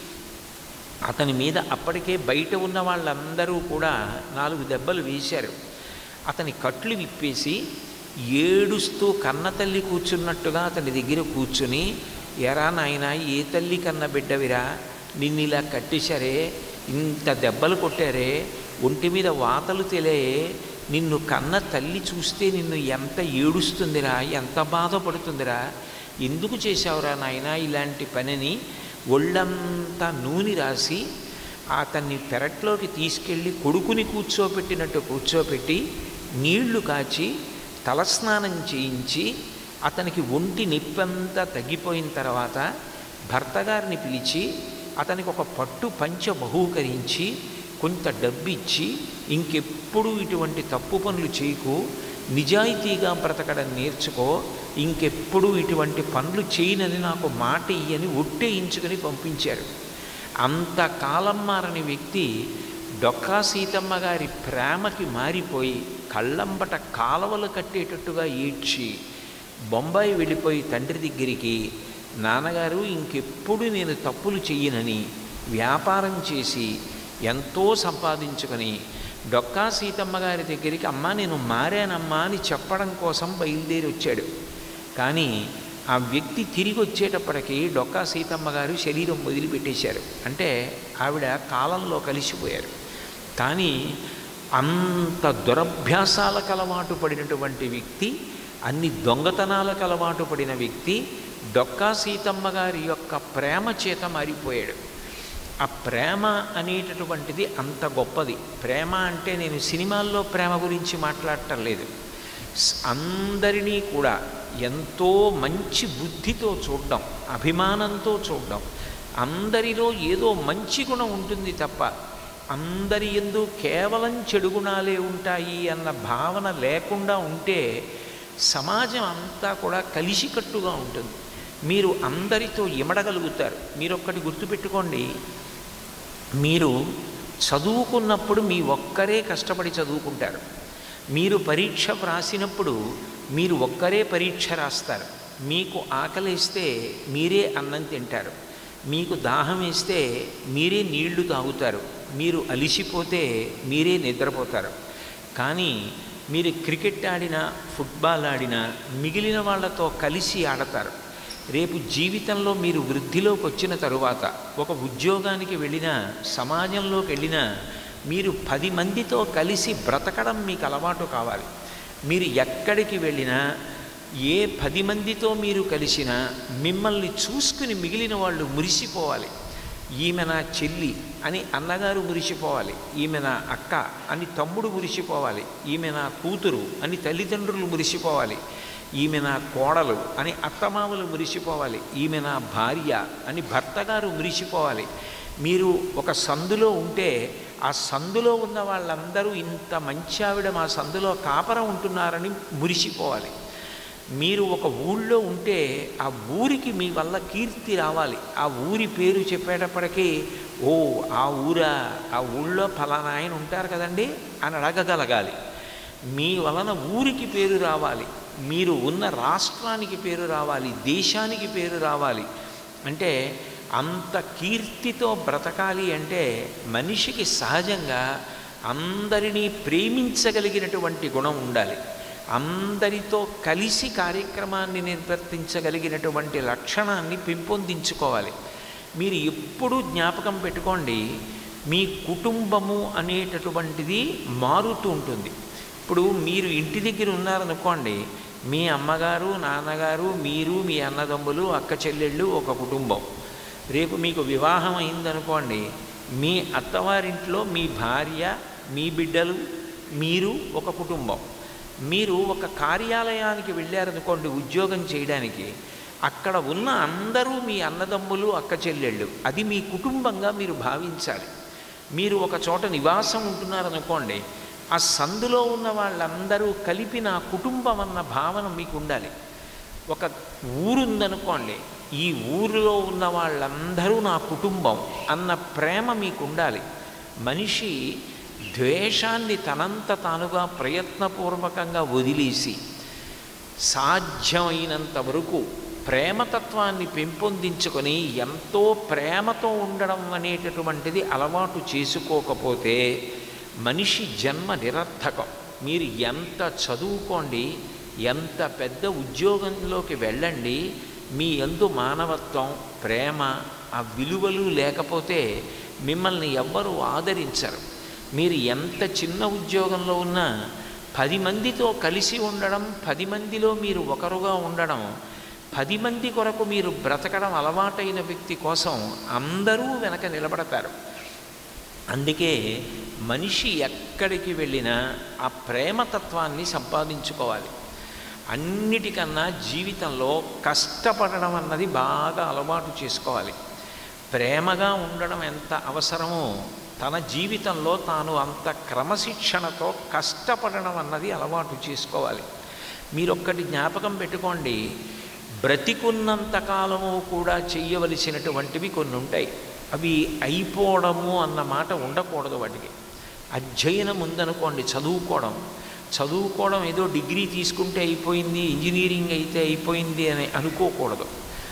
అతని మీద అప్పటికే బయట ఉన్న వాళ్ళందరూ కూడా నాలుగు దెబ్బలు వేశారు అతని కట్లు విప్పేసి ఏడుస్తూ కన్న తల్లి కూర్చున్నట్టుగా అతని దగ్గర కూర్చుని ఎరా నాయన ఏ తల్లి కన్న బిడ్డవిరా నిన్ను ఇలా కట్టేశారే ఇంత దెబ్బలు కొట్టారే ఒంటి మీద వాతలు తెలియే నిన్ను కన్న తల్లి చూస్తే నిన్ను ఎంత ఏడుస్తుందిరా ఎంత బాధపడుతుందిరా ఎందుకు చేశావురా నాయన ఇలాంటి పనిని ఒళ్ళంతా నూనె రాసి అతన్ని పెరట్లోకి తీసుకెళ్ళి కొడుకుని కూర్చోపెట్టినట్టు కూర్చోపెట్టి నీళ్లు కాచి తలస్నానం చేయించి అతనికి ఒంటి నొప్పంతా తగ్గిపోయిన తర్వాత భర్త గారిని పిలిచి అతనికి ఒక పట్టు పంచ బహూకరించి కొంత డబ్బిచ్చి ఇంకెప్పుడు ఇటువంటి తప్పు పనులు చేయకు నిజాయితీగా బ్రతకడం నేర్చుకో ఇంకెప్పుడు ఇటువంటి పనులు చేయనని నాకు మాట ఇయ్యని ఒట్టేయించుకొని పంపించారు అంతకాలం మారని వ్యక్తి డొక్కా సీతమ్మ గారి ప్రేమకి మారిపోయి కళ్ళంబట కాలవలు కట్టేటట్టుగా ఈడ్చి బొంబాయి వెళ్ళిపోయి తండ్రి దగ్గరికి నాన్నగారు ఇంకెప్పుడు నేను తప్పులు చెయ్యనని వ్యాపారం చేసి ఎంతో సంపాదించుకొని డొక్కా సీతమ్మ గారి దగ్గరికి అమ్మా నేను మారానమ్మా అని చెప్పడం కోసం బయలుదేరి వచ్చాడు కానీ ఆ వ్యక్తి తిరిగి వచ్చేటప్పటికి డొక్కా సీతమ్మ గారు శరీరం వదిలిపెట్టేశారు అంటే ఆవిడ కాలంలో కలిసిపోయారు కానీ అంత దురభ్యాసాలకు అలవాటు పడినటువంటి వ్యక్తి అన్ని దొంగతనాలకు అలవాటు పడిన వ్యక్తి డొక్కా సీతమ్మ గారి యొక్క ప్రేమ చేత మారిపోయాడు ఆ ప్రేమ అనేటటువంటిది అంత గొప్పది ప్రేమ అంటే నేను సినిమాల్లో ప్రేమ గురించి మాట్లాడటం లేదు స్- అందరినీ కూడా ఎంతో మంచి బుద్ధితో చూడడం అభిమానంతో చూడడం అందరిలో ఏదో మంచి గుణం ఉంటుంది తప్ప అందరి ఎందు కేవలం చెడు గుణాలే ఉంటాయి అన్న భావన లేకుండా ఉంటే సమాజం అంతా కూడా కలిసికట్టుగా ఉంటుంది మీరు అందరితో ఇమడగలుగుతారు మీరు ఒక్కటి గుర్తుపెట్టుకోండి మీరు చదువుకున్నప్పుడు మీ ఒక్కరే కష్టపడి చదువుకుంటారు మీరు పరీక్ష వ్రాసినప్పుడు మీరు ఒక్కరే పరీక్ష రాస్తారు మీకు ఆకలిస్తే మీరే అన్నం తింటారు మీకు దాహం వేస్తే మీరే నీళ్లు తాగుతారు మీరు అలిసిపోతే మీరే నిద్రపోతారు కానీ మీరు క్రికెట్ ఆడినా ఫుట్బాల్ ఆడినా మిగిలిన వాళ్ళతో కలిసి ఆడతారు రేపు జీవితంలో మీరు వృద్ధిలోకి వచ్చిన తరువాత ఒక ఉద్యోగానికి వెళ్ళినా సమాజంలోకి వెళ్ళినా మీరు పది మందితో కలిసి బ్రతకడం మీకు అలవాటు కావాలి మీరు ఎక్కడికి వెళ్ళినా ఏ పది మందితో మీరు కలిసినా మిమ్మల్ని చూసుకుని మిగిలిన వాళ్ళు మురిసిపోవాలి ఈమె నా చెల్లి అని అన్నగారు మురిసిపోవాలి ఈమె నా అక్క అని తమ్ముడు మురిసిపోవాలి ఈమె నా కూతురు అని తల్లిదండ్రులు మురిసిపోవాలి ఈమె నా కోడలు అని అత్తమామలు మురిసిపోవాలి ఈమె నా భార్య అని భర్తగారు మురిసిపోవాలి మీరు ఒక సందులో ఉంటే ఆ సందులో ఉన్న వాళ్ళందరూ ఇంత మంచి ఆవిడ మా సందులో కాపరం ఉంటున్నారని మురిసిపోవాలి మీరు ఒక ఊళ్ళో ఉంటే ఆ ఊరికి మీ వల్ల కీర్తి రావాలి ఆ ఊరి పేరు చెప్పేటప్పటికీ ఓ ఆ ఊరా ఆ ఊళ్ళో ఫలానా ఆయన ఉంటారు కదండి అని అడగగలగాలి మీ వలన ఊరికి పేరు రావాలి మీరు ఉన్న రాష్ట్రానికి పేరు రావాలి దేశానికి పేరు రావాలి అంటే అంత కీర్తితో బ్రతకాలి అంటే మనిషికి సహజంగా అందరినీ ప్రేమించగలిగినటువంటి గుణం ఉండాలి అందరితో కలిసి కార్యక్రమాన్ని నిర్వర్తించగలిగినటువంటి లక్షణాన్ని పెంపొందించుకోవాలి మీరు ఎప్పుడూ జ్ఞాపకం పెట్టుకోండి మీ కుటుంబము అనేటటువంటిది మారుతూ ఉంటుంది ఇప్పుడు మీరు ఇంటి దగ్గర ఉన్నారనుకోండి మీ అమ్మగారు నాన్నగారు మీరు మీ అన్నదమ్ములు అక్క చెల్లెళ్ళు ఒక కుటుంబం రేపు మీకు వివాహం అయిందనుకోండి మీ అత్తవారింట్లో మీ భార్య మీ బిడ్డలు మీరు ఒక కుటుంబం మీరు ఒక కార్యాలయానికి వెళ్ళారనుకోండి ఉద్యోగం చేయడానికి అక్కడ ఉన్న అందరూ మీ అన్నదమ్ములు అక్క చెల్లెళ్ళు అది మీ కుటుంబంగా మీరు భావించాలి మీరు ఒక చోట నివాసం ఉంటున్నారనుకోండి ఆ సందులో ఉన్న వాళ్ళందరూ కలిపి నా కుటుంబం అన్న భావన మీకు ఉండాలి ఒక ఊరుందనుకోండి ఈ ఊరిలో ఉన్న వాళ్ళందరూ నా కుటుంబం అన్న ప్రేమ మీకు ఉండాలి మనిషి ద్వేషాన్ని తనంత తానుగా ప్రయత్నపూర్వకంగా వదిలేసి సాధ్యమైనంత వరకు ప్రేమతత్వాన్ని పెంపొందించుకొని ఎంతో ప్రేమతో ఉండడం అనేటటువంటిది అలవాటు చేసుకోకపోతే మనిషి జన్మ నిరర్థకం మీరు ఎంత చదువుకోండి ఎంత పెద్ద ఉద్యోగంలోకి వెళ్ళండి మీ ఎందు మానవత్వం ప్రేమ ఆ విలువలు లేకపోతే మిమ్మల్ని ఎవ్వరూ ఆదరించరు మీరు ఎంత చిన్న ఉద్యోగంలో ఉన్నా పది మందితో కలిసి ఉండడం పది మందిలో మీరు ఒకరుగా ఉండడం పది మంది కొరకు మీరు బ్రతకడం అలవాటైన వ్యక్తి కోసం అందరూ వెనక నిలబడతారు అందుకే మనిషి ఎక్కడికి వెళ్ళినా ఆ ప్రేమతత్వాన్ని సంపాదించుకోవాలి అన్నిటికన్నా జీవితంలో కష్టపడడం అన్నది బాగా అలవాటు చేసుకోవాలి ప్రేమగా ఉండడం ఎంత అవసరమో తన జీవితంలో తాను అంత క్రమశిక్షణతో కష్టపడడం అన్నది అలవాటు చేసుకోవాలి మీరొక్కటి జ్ఞాపకం పెట్టుకోండి బ్రతికున్నంత కాలము కూడా చెయ్యవలసినటువంటివి కొన్ని ఉంటాయి అవి అయిపోవడము అన్న మాట ఉండకూడదు వాటికి అధ్యయనం ఉందనుకోండి చదువుకోవడం చదువుకోవడం ఏదో డిగ్రీ తీసుకుంటే అయిపోయింది ఇంజనీరింగ్ అయితే అయిపోయింది అని అనుకోకూడదు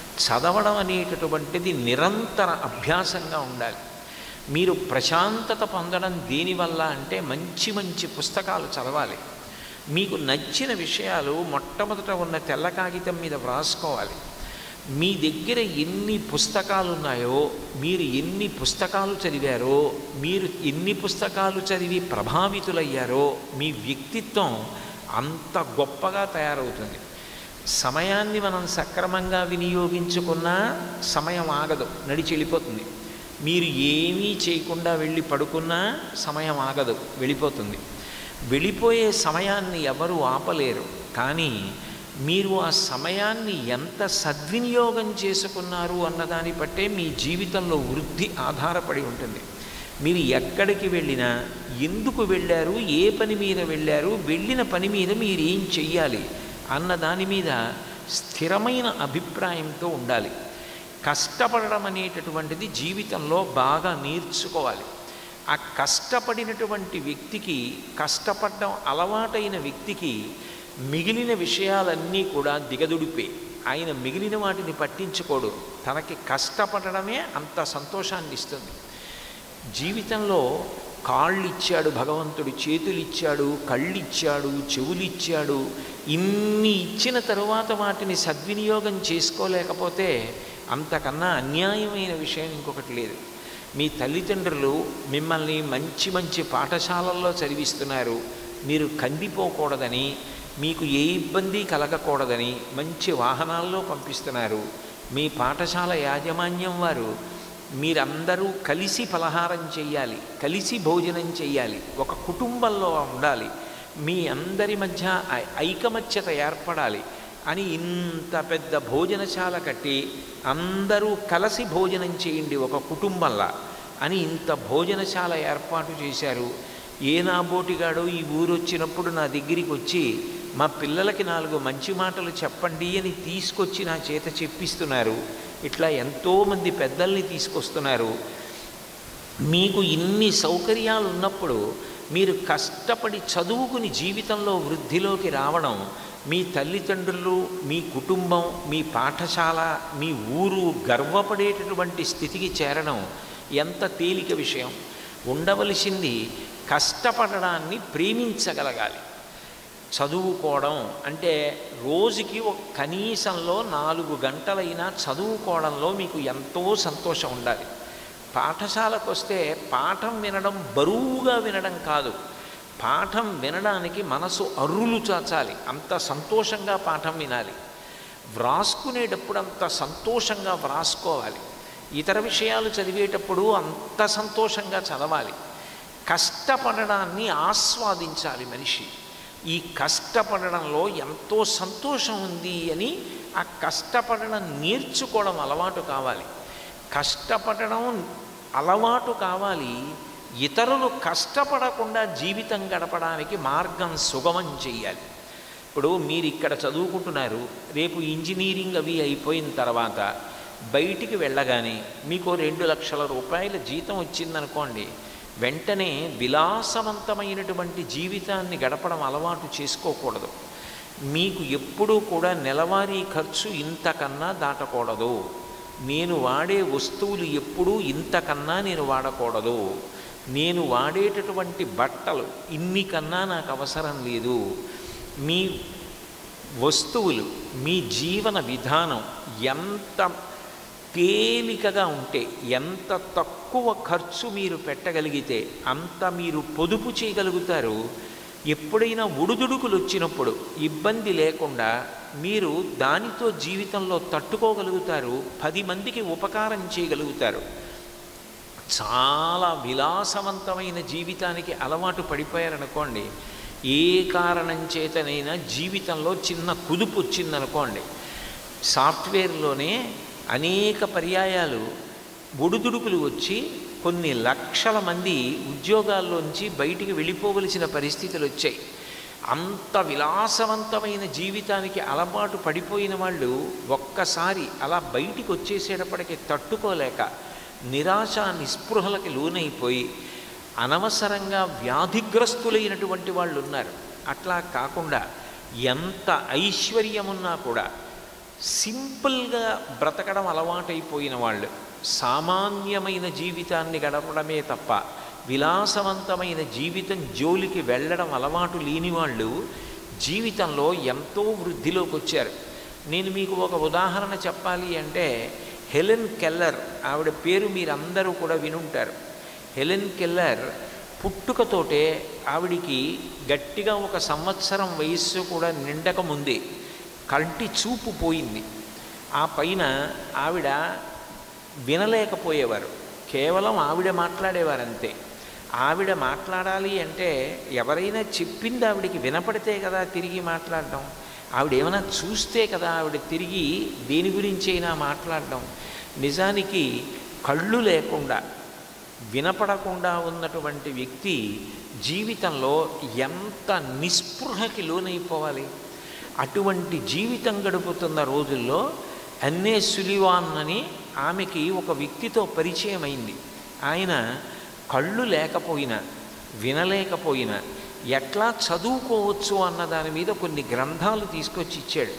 చదవడం అనేటటువంటిది నిరంతర అభ్యాసంగా ఉండాలి మీరు ప్రశాంతత పొందడం దేనివల్ల అంటే మంచి మంచి పుస్తకాలు చదవాలి మీకు నచ్చిన విషయాలు మొట్టమొదట ఉన్న తెల్ల కాగితం మీద వ్రాసుకోవాలి మీ దగ్గర ఎన్ని పుస్తకాలు ఉన్నాయో మీరు ఎన్ని పుస్తకాలు చదివారో మీరు ఎన్ని పుస్తకాలు చదివి ప్రభావితులయ్యారో మీ వ్యక్తిత్వం అంత గొప్పగా తయారవుతుంది సమయాన్ని మనం సక్రమంగా వినియోగించుకున్నా సమయం ఆగదు నడిచి వెళ్ళిపోతుంది మీరు ఏమీ చేయకుండా వెళ్ళి పడుకున్నా సమయం ఆగదు వెళ్ళిపోతుంది వెళ్ళిపోయే సమయాన్ని ఎవరు ఆపలేరు కానీ మీరు ఆ సమయాన్ని ఎంత సద్వినియోగం చేసుకున్నారు అన్నదాన్ని బట్టే మీ జీవితంలో వృద్ధి ఆధారపడి ఉంటుంది మీరు ఎక్కడికి వెళ్ళినా ఎందుకు వెళ్ళారు ఏ పని మీద వెళ్ళారు వెళ్ళిన పని మీద మీరు ఏం చెయ్యాలి అన్న దాని మీద స్థిరమైన అభిప్రాయంతో ఉండాలి కష్టపడడం అనేటటువంటిది జీవితంలో బాగా నేర్చుకోవాలి ఆ కష్టపడినటువంటి వ్యక్తికి కష్టపడడం అలవాటైన వ్యక్తికి మిగిలిన విషయాలన్నీ కూడా దిగదుడిపే ఆయన మిగిలిన వాటిని పట్టించుకోడు తనకి కష్టపడడమే అంత సంతోషాన్ని ఇస్తుంది జీవితంలో కాళ్ళు ఇచ్చాడు భగవంతుడు చేతులు ఇచ్చాడు కళ్ళు ఇచ్చాడు చెవులు ఇచ్చాడు ఇన్ని ఇచ్చిన తరువాత వాటిని సద్వినియోగం చేసుకోలేకపోతే అంతకన్నా అన్యాయమైన విషయం ఇంకొకటి లేదు మీ తల్లిదండ్రులు మిమ్మల్ని మంచి మంచి పాఠశాలల్లో చదివిస్తున్నారు మీరు కందిపోకూడదని మీకు ఏ ఇబ్బంది కలగకూడదని మంచి వాహనాల్లో పంపిస్తున్నారు మీ పాఠశాల యాజమాన్యం వారు మీరందరూ కలిసి పలహారం చెయ్యాలి కలిసి భోజనం చెయ్యాలి ఒక కుటుంబంలో ఉండాలి మీ అందరి మధ్య ఐ- ఐకమత్యత ఏర్పడాలి అని ఇంత పెద్ద భోజనశాల కట్టి అందరూ కలిసి భోజనం చేయండి ఒక కుటుంబంలా అని ఇంత భోజనశాల ఏర్పాటు చేశారు ఏ నాబోటిగాడో ఈ ఊరు వచ్చినప్పుడు నా దగ్గరికి వచ్చి మా పిల్లలకి నాలుగు మంచి మాటలు చెప్పండి అని తీసుకొచ్చి నా చేత చెప్పిస్తున్నారు ఇట్లా ఎంతోమంది పెద్దల్ని తీసుకొస్తున్నారు మీకు ఇన్ని సౌకర్యాలు ఉన్నప్పుడు మీరు కష్టపడి చదువుకుని జీవితంలో వృద్ధిలోకి రావడం మీ తల్లిదండ్రులు మీ కుటుంబం మీ పాఠశాల మీ ఊరు గర్వపడేటటువంటి స్థితికి చేరడం ఎంత తేలిక విషయం ఉండవలసింది కష్టపడడాన్ని ప్రేమించగలగాలి చదువుకోవడం అంటే రోజుకి ఒక కనీసంలో నాలుగు గంటలైనా చదువుకోవడంలో మీకు ఎంతో సంతోషం ఉండాలి పాఠశాలకు వస్తే పాఠం వినడం బరువుగా వినడం కాదు పాఠం వినడానికి మనసు అర్రులు చాచాలి అంత సంతోషంగా పాఠం వినాలి వ్రాసుకునేటప్పుడు అంత సంతోషంగా వ్రాసుకోవాలి ఇతర విషయాలు చదివేటప్పుడు అంత సంతోషంగా చదవాలి కష్టపడడాన్ని ఆస్వాదించాలి మనిషి ఈ కష్టపడడంలో ఎంతో సంతోషం ఉంది అని ఆ కష్టపడడం నేర్చుకోవడం అలవాటు కావాలి కష్టపడడం అలవాటు కావాలి ఇతరులు కష్టపడకుండా జీవితం గడపడానికి మార్గం సుగమం చెయ్యాలి ఇప్పుడు మీరు ఇక్కడ చదువుకుంటున్నారు రేపు ఇంజనీరింగ్ అవి అయిపోయిన తర్వాత బయటికి వెళ్ళగానే మీకు రెండు లక్షల రూపాయల జీతం వచ్చిందనుకోండి వెంటనే విలాసవంతమైనటువంటి జీవితాన్ని గడపడం అలవాటు చేసుకోకూడదు మీకు ఎప్పుడూ కూడా నెలవారీ ఖర్చు ఇంతకన్నా దాటకూడదు నేను వాడే వస్తువులు ఎప్పుడూ ఇంతకన్నా నేను వాడకూడదు నేను వాడేటటువంటి బట్టలు ఇన్ని కన్నా నాకు అవసరం లేదు మీ వస్తువులు మీ జీవన విధానం ఎంత తేలికగా ఉంటే ఎంత తక్కువ ఖర్చు మీరు పెట్టగలిగితే అంత మీరు పొదుపు చేయగలుగుతారు ఎప్పుడైనా ఉడుదుడుకులు వచ్చినప్పుడు ఇబ్బంది లేకుండా మీరు దానితో జీవితంలో తట్టుకోగలుగుతారు పది మందికి ఉపకారం చేయగలుగుతారు చాలా విలాసవంతమైన జీవితానికి అలవాటు పడిపోయారనుకోండి ఏ కారణం చేతనైనా జీవితంలో చిన్న కుదుపు వచ్చిందనుకోండి సాఫ్ట్వేర్లోనే అనేక పర్యాయాలు ఒడుదుడుకులు వచ్చి కొన్ని లక్షల మంది ఉద్యోగాల్లోంచి బయటికి వెళ్ళిపోవలసిన పరిస్థితులు వచ్చాయి అంత విలాసవంతమైన జీవితానికి అలవాటు పడిపోయిన వాళ్ళు ఒక్కసారి అలా బయటికి వచ్చేసేటప్పటికి తట్టుకోలేక నిరాశ నిస్పృహలకి లోనైపోయి అనవసరంగా వ్యాధిగ్రస్తులైనటువంటి వాళ్ళు ఉన్నారు అట్లా కాకుండా ఎంత ఐశ్వర్యమున్నా కూడా సింపుల్గా బ్రతకడం అలవాటైపోయిన వాళ్ళు సామాన్యమైన జీవితాన్ని గడపడమే తప్ప విలాసవంతమైన జీవితం జోలికి వెళ్ళడం అలవాటు లేని వాళ్ళు జీవితంలో ఎంతో వృద్ధిలోకి వచ్చారు నేను మీకు ఒక ఉదాహరణ చెప్పాలి అంటే హెలెన్ కెల్లర్ ఆవిడ పేరు మీరందరూ కూడా వినుంటారు హెలెన్ కెల్లర్ పుట్టుకతోటే ఆవిడికి గట్టిగా ఒక సంవత్సరం వయస్సు కూడా నిండక ముందే కంటి చూపు పోయింది ఆ పైన ఆవిడ వినలేకపోయేవారు కేవలం ఆవిడ మాట్లాడేవారంతే ఆవిడ మాట్లాడాలి అంటే ఎవరైనా చెప్పింది ఆవిడికి వినపడితే కదా తిరిగి మాట్లాడడం ఆవిడ ఏమైనా చూస్తే కదా ఆవిడ తిరిగి దేని గురించైనా మాట్లాడడం నిజానికి కళ్ళు లేకుండా వినపడకుండా ఉన్నటువంటి వ్యక్తి జీవితంలో ఎంత నిస్పృహకి లోనైపోవాలి అటువంటి జీవితం గడుపుతున్న రోజుల్లో అన్నే సులివాన్ అని ఆమెకి ఒక వ్యక్తితో పరిచయం అయింది ఆయన కళ్ళు లేకపోయినా వినలేకపోయినా ఎట్లా చదువుకోవచ్చు అన్న దాని మీద కొన్ని గ్రంథాలు తీసుకొచ్చి ఇచ్చాడు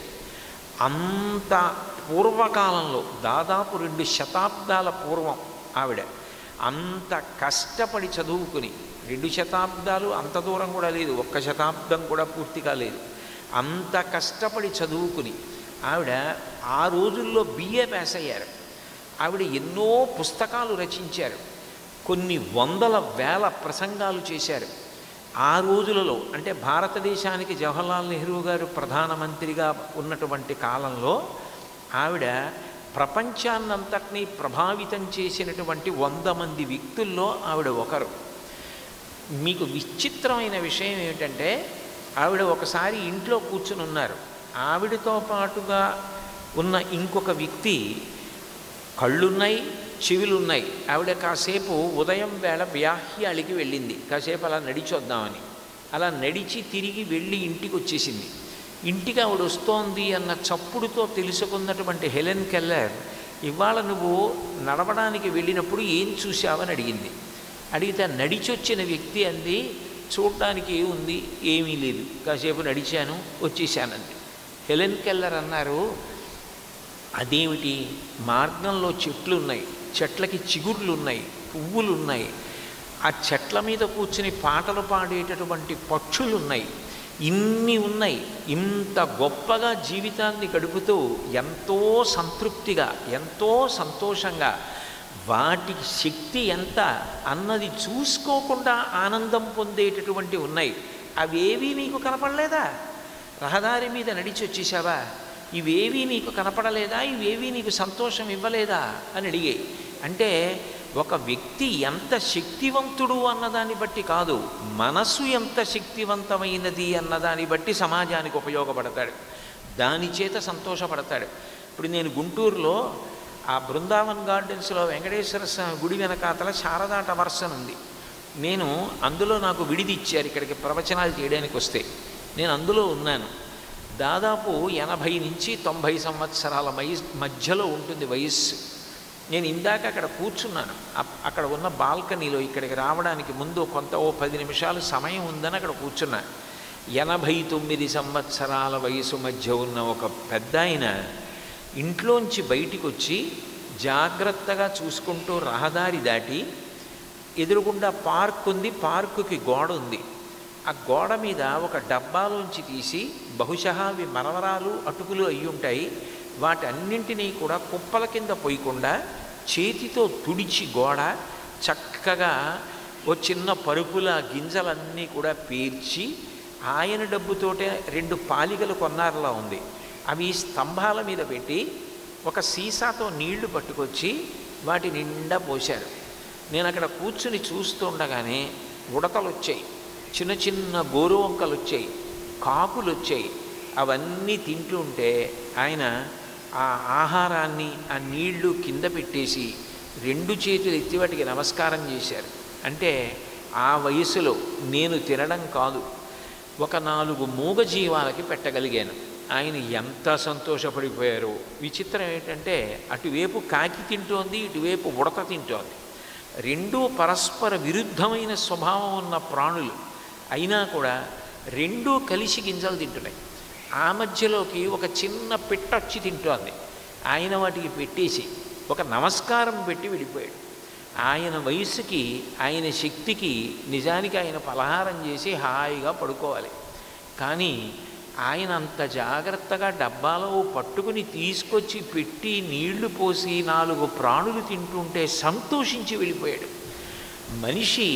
అంత పూర్వకాలంలో దాదాపు రెండు శతాబ్దాల పూర్వం ఆవిడ అంత కష్టపడి చదువుకుని రెండు శతాబ్దాలు అంత దూరం కూడా లేదు ఒక్క శతాబ్దం కూడా పూర్తి కాలేదు అంత కష్టపడి చదువుకుని ఆవిడ ఆ రోజుల్లో బిఏ పాస్ అయ్యారు ఆవిడ ఎన్నో పుస్తకాలు రచించారు కొన్ని వందల వేల ప్రసంగాలు చేశారు ఆ రోజులలో అంటే భారతదేశానికి జవహర్లాల్ నెహ్రూ గారు ప్రధానమంత్రిగా ఉన్నటువంటి కాలంలో ఆవిడ ప్రపంచాన్నంతటినీ ప్రభావితం చేసినటువంటి వంద మంది వ్యక్తుల్లో ఆవిడ ఒకరు మీకు విచిత్రమైన విషయం ఏమిటంటే ఆవిడ ఒకసారి ఇంట్లో కూర్చుని ఉన్నారు ఆవిడతో పాటుగా ఉన్న ఇంకొక వ్యక్తి కళ్ళున్నాయి చెవులున్నాయి ఆవిడ కాసేపు ఉదయం వేళ వ్యాహ్యాళికి వెళ్ళింది కాసేపు అలా నడిచొద్దామని అలా నడిచి తిరిగి వెళ్ళి ఇంటికి వచ్చేసింది ఇంటికి ఆవిడ వస్తోంది అన్న చప్పుడుతో తెలుసుకున్నటువంటి హెలెన్ కెల్లర్ ఇవాళ నువ్వు నడవడానికి వెళ్ళినప్పుడు ఏం చూశావని అడిగింది అడిగితే నడిచొచ్చిన వ్యక్తి అంది చూడడానికి ఉంది ఏమీ లేదు కాసేపు నడిచాను వచ్చేసానంది హెలెన్ కెల్లర్ అన్నారు అదేమిటి మార్గంలో చెట్లు ఉన్నాయి చెట్లకి చిగుర్లు ఉన్నాయి పువ్వులు ఉన్నాయి ఆ చెట్ల మీద కూర్చుని పాటలు పాడేటటువంటి పక్షులు ఉన్నాయి ఇన్ని ఉన్నాయి ఇంత గొప్పగా జీవితాన్ని గడుపుతూ ఎంతో సంతృప్తిగా ఎంతో సంతోషంగా వాటి శక్తి ఎంత అన్నది చూసుకోకుండా ఆనందం పొందేటటువంటి ఉన్నాయి అవేవీ నీకు కనపడలేదా రహదారి మీద నడిచి వచ్చేసావా ఇవేవీ నీకు కనపడలేదా ఇవేవీ నీకు సంతోషం ఇవ్వలేదా అని అడిగే అంటే ఒక వ్యక్తి ఎంత శక్తివంతుడు అన్నదాన్ని బట్టి కాదు మనసు ఎంత శక్తివంతమైనది అన్నదాన్ని బట్టి సమాజానికి ఉపయోగపడతాడు దాని చేత సంతోషపడతాడు ఇప్పుడు నేను గుంటూరులో ఆ బృందావన్ గార్డెన్స్లో వెంకటేశ్వర స్వామి గుడి వెనకాతల శారదా టవర్స్ అని ఉంది నేను అందులో నాకు విడిది ఇచ్చారు ఇక్కడికి ప్రవచనాలు చేయడానికి వస్తే నేను అందులో ఉన్నాను దాదాపు ఎనభై నుంచి తొంభై సంవత్సరాల వయస్ మధ్యలో ఉంటుంది వయస్సు నేను ఇందాక అక్కడ కూర్చున్నాను అప్- అక్కడ ఉన్న బాల్కనీలో ఇక్కడికి రావడానికి ముందు కొంత ఓ పది నిమిషాలు సమయం ఉందని అక్కడ కూర్చున్నా ఎనభై తొమ్మిది సంవత్సరాల వయసు మధ్య ఉన్న ఒక పెద్ద ఆయన ఇంట్లోంచి బయటికి వచ్చి జాగ్రత్తగా చూసుకుంటూ రహదారి దాటి ఎదురుగుండా పార్క్ ఉంది పార్కుకి గోడ ఉంది ఆ గోడ మీద ఒక డబ్బాలోంచి తీసి బహుశా అవి మరమరాలు అటుకులు అయి ఉంటాయి వాటన్నింటినీ కూడా కుప్పల కింద పోయకుండా చేతితో తుడిచి గోడ చక్కగా ఓ చిన్న పరుపుల గింజలన్నీ కూడా పేర్చి ఆయన డబ్బుతోటే రెండు పాలికలు కొన్నారులా ఉంది అవి స్తంభాల మీద పెట్టి ఒక సీసాతో నీళ్లు పట్టుకొచ్చి వాటి నిండా పోశారు నేను అక్కడ కూర్చుని చూస్తుండగానే ఉడతలు వచ్చాయి చిన్న చిన్న గోరు వంకలు వచ్చాయి కాకులు వచ్చాయి అవన్నీ తింటూ ఉంటే ఆయన ఆ ఆహారాన్ని ఆ నీళ్లు కింద పెట్టేసి రెండు చేతులు ఎత్తి వాటికి నమస్కారం చేశారు అంటే ఆ వయసులో నేను తినడం కాదు ఒక నాలుగు మూగ జీవాలకి పెట్టగలిగాను ఆయన ఎంత సంతోషపడిపోయారో విచిత్రం ఏంటంటే అటువైపు కాకి తింటోంది ఇటువైపు ఉడత తింటోంది రెండూ పరస్పర విరుద్ధమైన స్వభావం ఉన్న ప్రాణులు అయినా కూడా రెండూ కలిసి గింజలు తింటున్నాయి ఆ మధ్యలోకి ఒక చిన్న పిట్టొచ్చి తింటోంది ఆయన వాటికి పెట్టేసి ఒక నమస్కారం పెట్టి వెళ్ళిపోయాడు ఆయన వయసుకి ఆయన శక్తికి నిజానికి ఆయన పలహారం చేసి హాయిగా పడుకోవాలి కానీ ఆయన అంత జాగ్రత్తగా డబ్బాలో పట్టుకుని తీసుకొచ్చి పెట్టి నీళ్లు పోసి నాలుగు ప్రాణులు తింటుంటే సంతోషించి వెళ్ళిపోయాడు మనిషి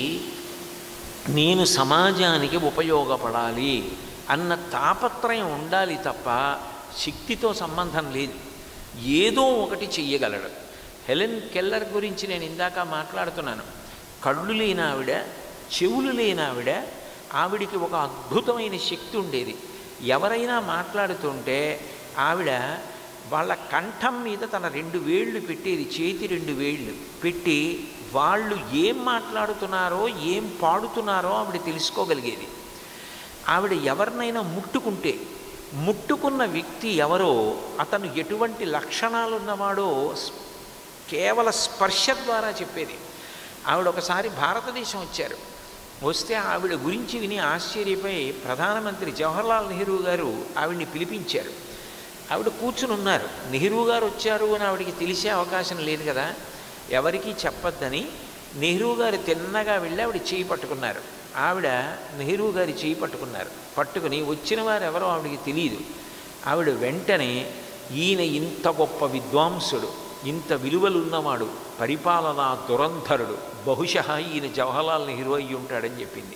నేను సమాజానికి ఉపయోగపడాలి అన్న తాపత్రయం ఉండాలి తప్ప శక్తితో సంబంధం లేదు ఏదో ఒకటి చెయ్యగలడు హెలెన్ కెల్లర్ గురించి నేను ఇందాక మాట్లాడుతున్నాను కళ్ళు లేని ఆవిడ చెవులు లేని ఆవిడ ఆవిడికి ఒక అద్భుతమైన శక్తి ఉండేది ఎవరైనా మాట్లాడుతుంటే ఆవిడ వాళ్ళ కంఠం మీద తన రెండు వేళ్ళు పెట్టేది చేతి రెండు వేళ్ళు పెట్టి వాళ్ళు ఏం మాట్లాడుతున్నారో ఏం పాడుతున్నారో ఆవిడ తెలుసుకోగలిగేది ఆవిడ ఎవరినైనా ముట్టుకుంటే ముట్టుకున్న వ్యక్తి ఎవరో అతను ఎటువంటి లక్షణాలు ఉన్నవాడో స్- కేవల స్పర్శ ద్వారా చెప్పేది ఆవిడ ఒకసారి భారతదేశం వచ్చారు వస్తే ఆవిడ గురించి విని ఆశ్చర్యపోయి ప్రధానమంత్రి జవహర్లాల్ నెహ్రూ గారు ఆవిడ్ని పిలిపించారు ఆవిడ కూర్చుని ఉన్నారు నెహ్రూ గారు వచ్చారు అని ఆవిడకి తెలిసే అవకాశం లేదు కదా ఎవరికీ చెప్పొద్దని నెహ్రూ గారు తిన్నగా వెళ్ళి ఆవిడ చేయి పట్టుకున్నారు ఆవిడ నెహ్రూ గారి చేయి పట్టుకున్నారు పట్టుకుని వచ్చిన వారు ఎవరో ఆవిడకి తెలియదు ఆవిడ వెంటనే ఈయన ఇంత గొప్ప విద్వాంసుడు ఇంత విలువలున్నవాడు పరిపాలనా దురంధరుడు బహుశः ఈయన జవహర్లాల్ నెహ్రూ అయ్యి ఉంటాడని చెప్పింది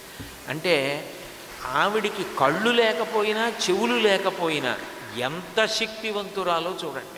అంటే ఆవిడికి కళ్ళు లేకపోయినా చెవులు లేకపోయినా ఎంత శక్తివంతురాలో చూడండి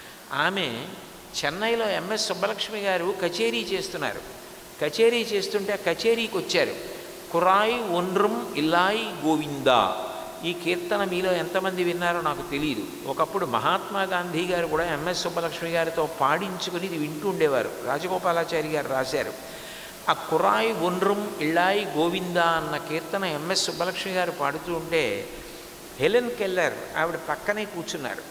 ఆమె చెన్నైలో ఎంఎస్ సుబ్బలక్ష్మి గారు కచేరీ చేస్తున్నారు కచేరీ చేస్తుంటే ఆ కచేరీకి వచ్చారు కురాయి ఒన్రం ఇల్లాయి గోవిందా ఈ కీర్తన మీలో ఎంతమంది విన్నారో నాకు తెలియదు ఒకప్పుడు మహాత్మా గాంధీ గారు కూడా ఎంఎస్ సుబ్బలక్ష్మి గారితో పాడించుకుని ఇది వింటూ ఉండేవారు రాజగోపాలాచారి గారు రాశారు ఆ కురాయి ఒన్రం ఇళ్ళాయి గోవిందా అన్న కీర్తన ఎంఎస్ సుబ్బలక్ష్మి గారు పాడుతూ ఉంటే హెలెన్ కెల్లర్ ఆవిడ పక్కనే కూర్చున్నారు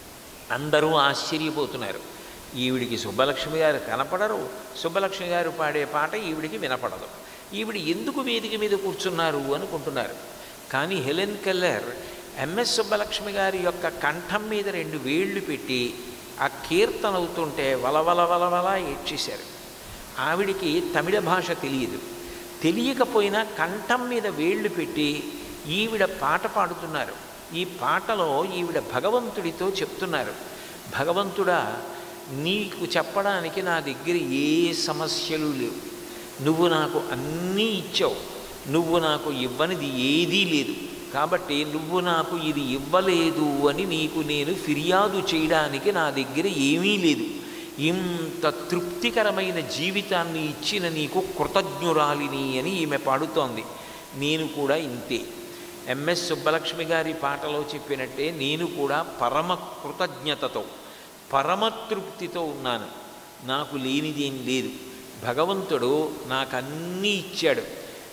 అందరూ ఆశ్చర్యపోతున్నారు ఈవిడికి సుబ్బలక్ష్మి గారు కనపడరు సుబ్బలక్ష్మి గారు పాడే పాట ఈవిడికి వినపడదు ఈవిడ ఎందుకు వేదిక మీద కూర్చున్నారు అనుకుంటున్నారు కానీ హెలెన్ కెల్లర్ ఎంఎస్ సుబ్బలక్ష్మి గారి యొక్క కంఠం మీద రెండు వేళ్ళు పెట్టి ఆ కీర్తన అవుతుంటే వలవల వలవల ఏడ్చేశారు ఆవిడికి తమిళ భాష తెలియదు తెలియకపోయినా కంఠం మీద వేళ్ళు పెట్టి ఈవిడ పాట పాడుతున్నారు ఈ పాటలో ఈవిడ భగవంతుడితో చెప్తున్నారు భగవంతుడా నీకు చెప్పడానికి నా దగ్గర ఏ సమస్యలు లేవు నువ్వు నాకు అన్నీ ఇచ్చావు నువ్వు నాకు ఇవ్వనిది ఏదీ లేదు కాబట్టి నువ్వు నాకు ఇది ఇవ్వలేదు అని నీకు నేను ఫిర్యాదు చేయడానికి నా దగ్గర ఏమీ లేదు ఇంత తృప్తికరమైన జీవితాన్ని ఇచ్చిన నీకు కృతజ్ఞురాలిని అని ఈమె పాడుతోంది నేను కూడా ఇంతే ఎంఎస్ సుబ్బలక్ష్మి గారి పాటలో చెప్పినట్టే నేను కూడా పరమ కృతజ్ఞతతో పరమతృప్తితో ఉన్నాను నాకు లేనిదేం లేదు భగవంతుడు నాకు అన్నీ ఇచ్చాడు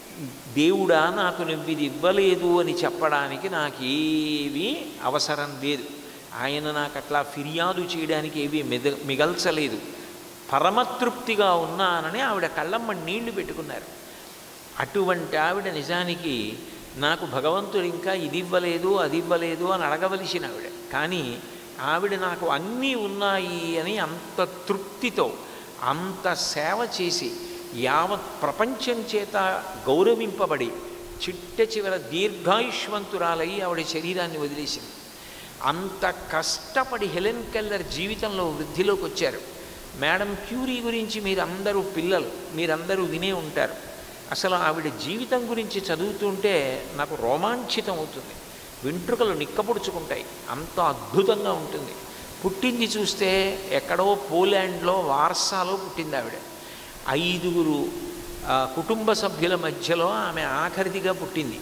దేవుడా నాకు నువ్వు ఇది ఇవ్వలేదు అని చెప్పడానికి నాకేమీ అవసరం లేదు ఆయన నాకు అట్లా ఫిర్యాదు చేయడానికి ఏమీ మిద మిగల్చలేదు పరమతృప్తిగా ఉన్నానని ఆవిడ కళ్ళమ్మ నీళ్లు పెట్టుకున్నారు అటువంటి ఆవిడ నిజానికి నాకు భగవంతుడు ఇంకా ఇది ఇవ్వలేదు అది ఇవ్వలేదు అని అడగవలసిన ఆవిడ కానీ ఆవిడ నాకు అన్నీ ఉన్నాయి అని అంత తృప్తితో అంత సేవ చేసి యావత్ ప్రపంచం చేత గౌరవింపబడి చిట్ట చివర దీర్ఘాయుష్మంతురాలయ్యి ఆవిడ శరీరాన్ని వదిలేసింది అంత కష్టపడి హెలెన్ కెల్లర్ జీవితంలో వృద్ధిలోకి వచ్చారు మేడం క్యూరీ గురించి మీరందరూ పిల్లలు మీరందరూ వినే ఉంటారు అసలు ఆవిడ జీవితం గురించి చదువుతుంటే నాకు రోమాంచితం అవుతుంది వెంట్రుకలు నిక్కపొడుచుకుంటాయి అంత అద్భుతంగా ఉంటుంది పుట్టింది చూస్తే ఎక్కడో పోలాండ్లో వార్సాలో పుట్టింది ఆవిడ ఐదుగురు ఆ, కుటుంబ సభ్యుల మధ్యలో ఆమె ఆఖరిదిగా పుట్టింది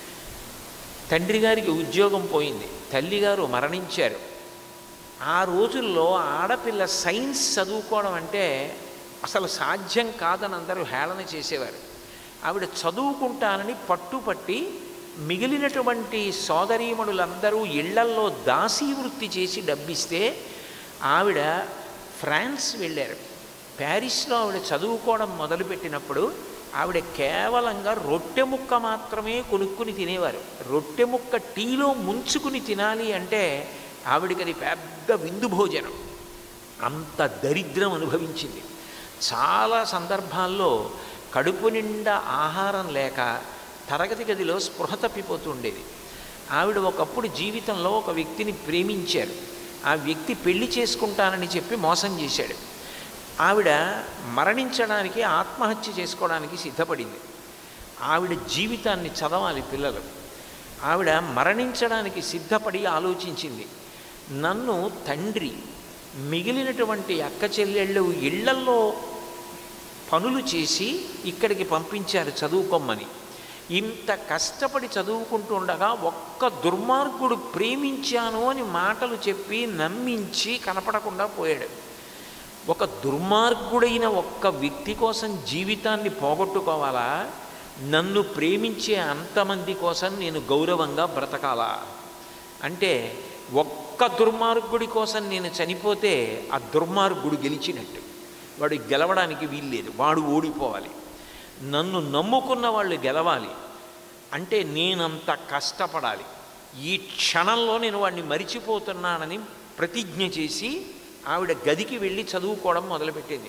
తండ్రి గారికి ఉద్యోగం పోయింది తల్లిగారు మరణించారు ఆ రోజుల్లో ఆడపిల్ల సైన్స్ చదువుకోవడం అంటే అసలు సాధ్యం కాదని అందరూ హేళన చేసేవారు ఆవిడ చదువుకుంటానని పట్టుపట్టి మిగిలినటువంటి సోదరీమణులందరూ ఇళ్లల్లో దాసీ వృత్తి చేసి డబ్బిస్తే ఆవిడ ఫ్రాన్స్ వెళ్ళారు ప్యారిస్లో ఆవిడ చదువుకోవడం మొదలుపెట్టినప్పుడు ఆవిడ కేవలంగా రొట్టె ముక్క మాత్రమే కొనుక్కుని తినేవారు రొట్టె ముక్క టీలో ముంచుకుని తినాలి అంటే ఆవిడకి అది పెద్ద విందు భోజనం అంత దరిద్రం అనుభవించింది చాలా సందర్భాల్లో కడుపు నిండా ఆహారం లేక తరగతి గదిలో స్పృహ తప్పిపోతూ ఉండేది ఆవిడ ఒకప్పుడు జీవితంలో ఒక వ్యక్తిని ప్రేమించారు ఆ వ్యక్తి పెళ్లి చేసుకుంటానని చెప్పి మోసం చేశాడు ఆవిడ మరణించడానికి ఆత్మహత్య చేసుకోవడానికి సిద్ధపడింది ఆవిడ జీవితాన్ని చదవాలి పిల్లలు ఆవిడ మరణించడానికి సిద్ధపడి ఆలోచించింది నన్ను తండ్రి మిగిలినటువంటి అక్క చెల్లెళ్ళు ఇళ్లల్లో పనులు చేసి ఇక్కడికి పంపించారు చదువుకోమని ఇంత కష్టపడి చదువుకుంటూ ఉండగా ఒక్క దుర్మార్గుడు ప్రేమించాను అని మాటలు చెప్పి నమ్మించి కనపడకుండా పోయాడు ఒక దుర్మార్గుడైన ఒక్క వ్యక్తి కోసం జీవితాన్ని పోగొట్టుకోవాలా నన్ను ప్రేమించే అంతమంది కోసం నేను గౌరవంగా బ్రతకాలా అంటే ఒక్క దుర్మార్గుడి కోసం నేను చనిపోతే ఆ దుర్మార్గుడు గెలిచినట్టు వాడు గెలవడానికి వీల్లేదు వాడు ఓడిపోవాలి నన్ను నమ్ముకున్న వాళ్ళు గెలవాలి అంటే నేనంత కష్టపడాలి ఈ క్షణంలో నేను వాడిని మరిచిపోతున్నానని ప్రతిజ్ఞ చేసి ఆవిడ గదికి వెళ్ళి చదువుకోవడం మొదలుపెట్టింది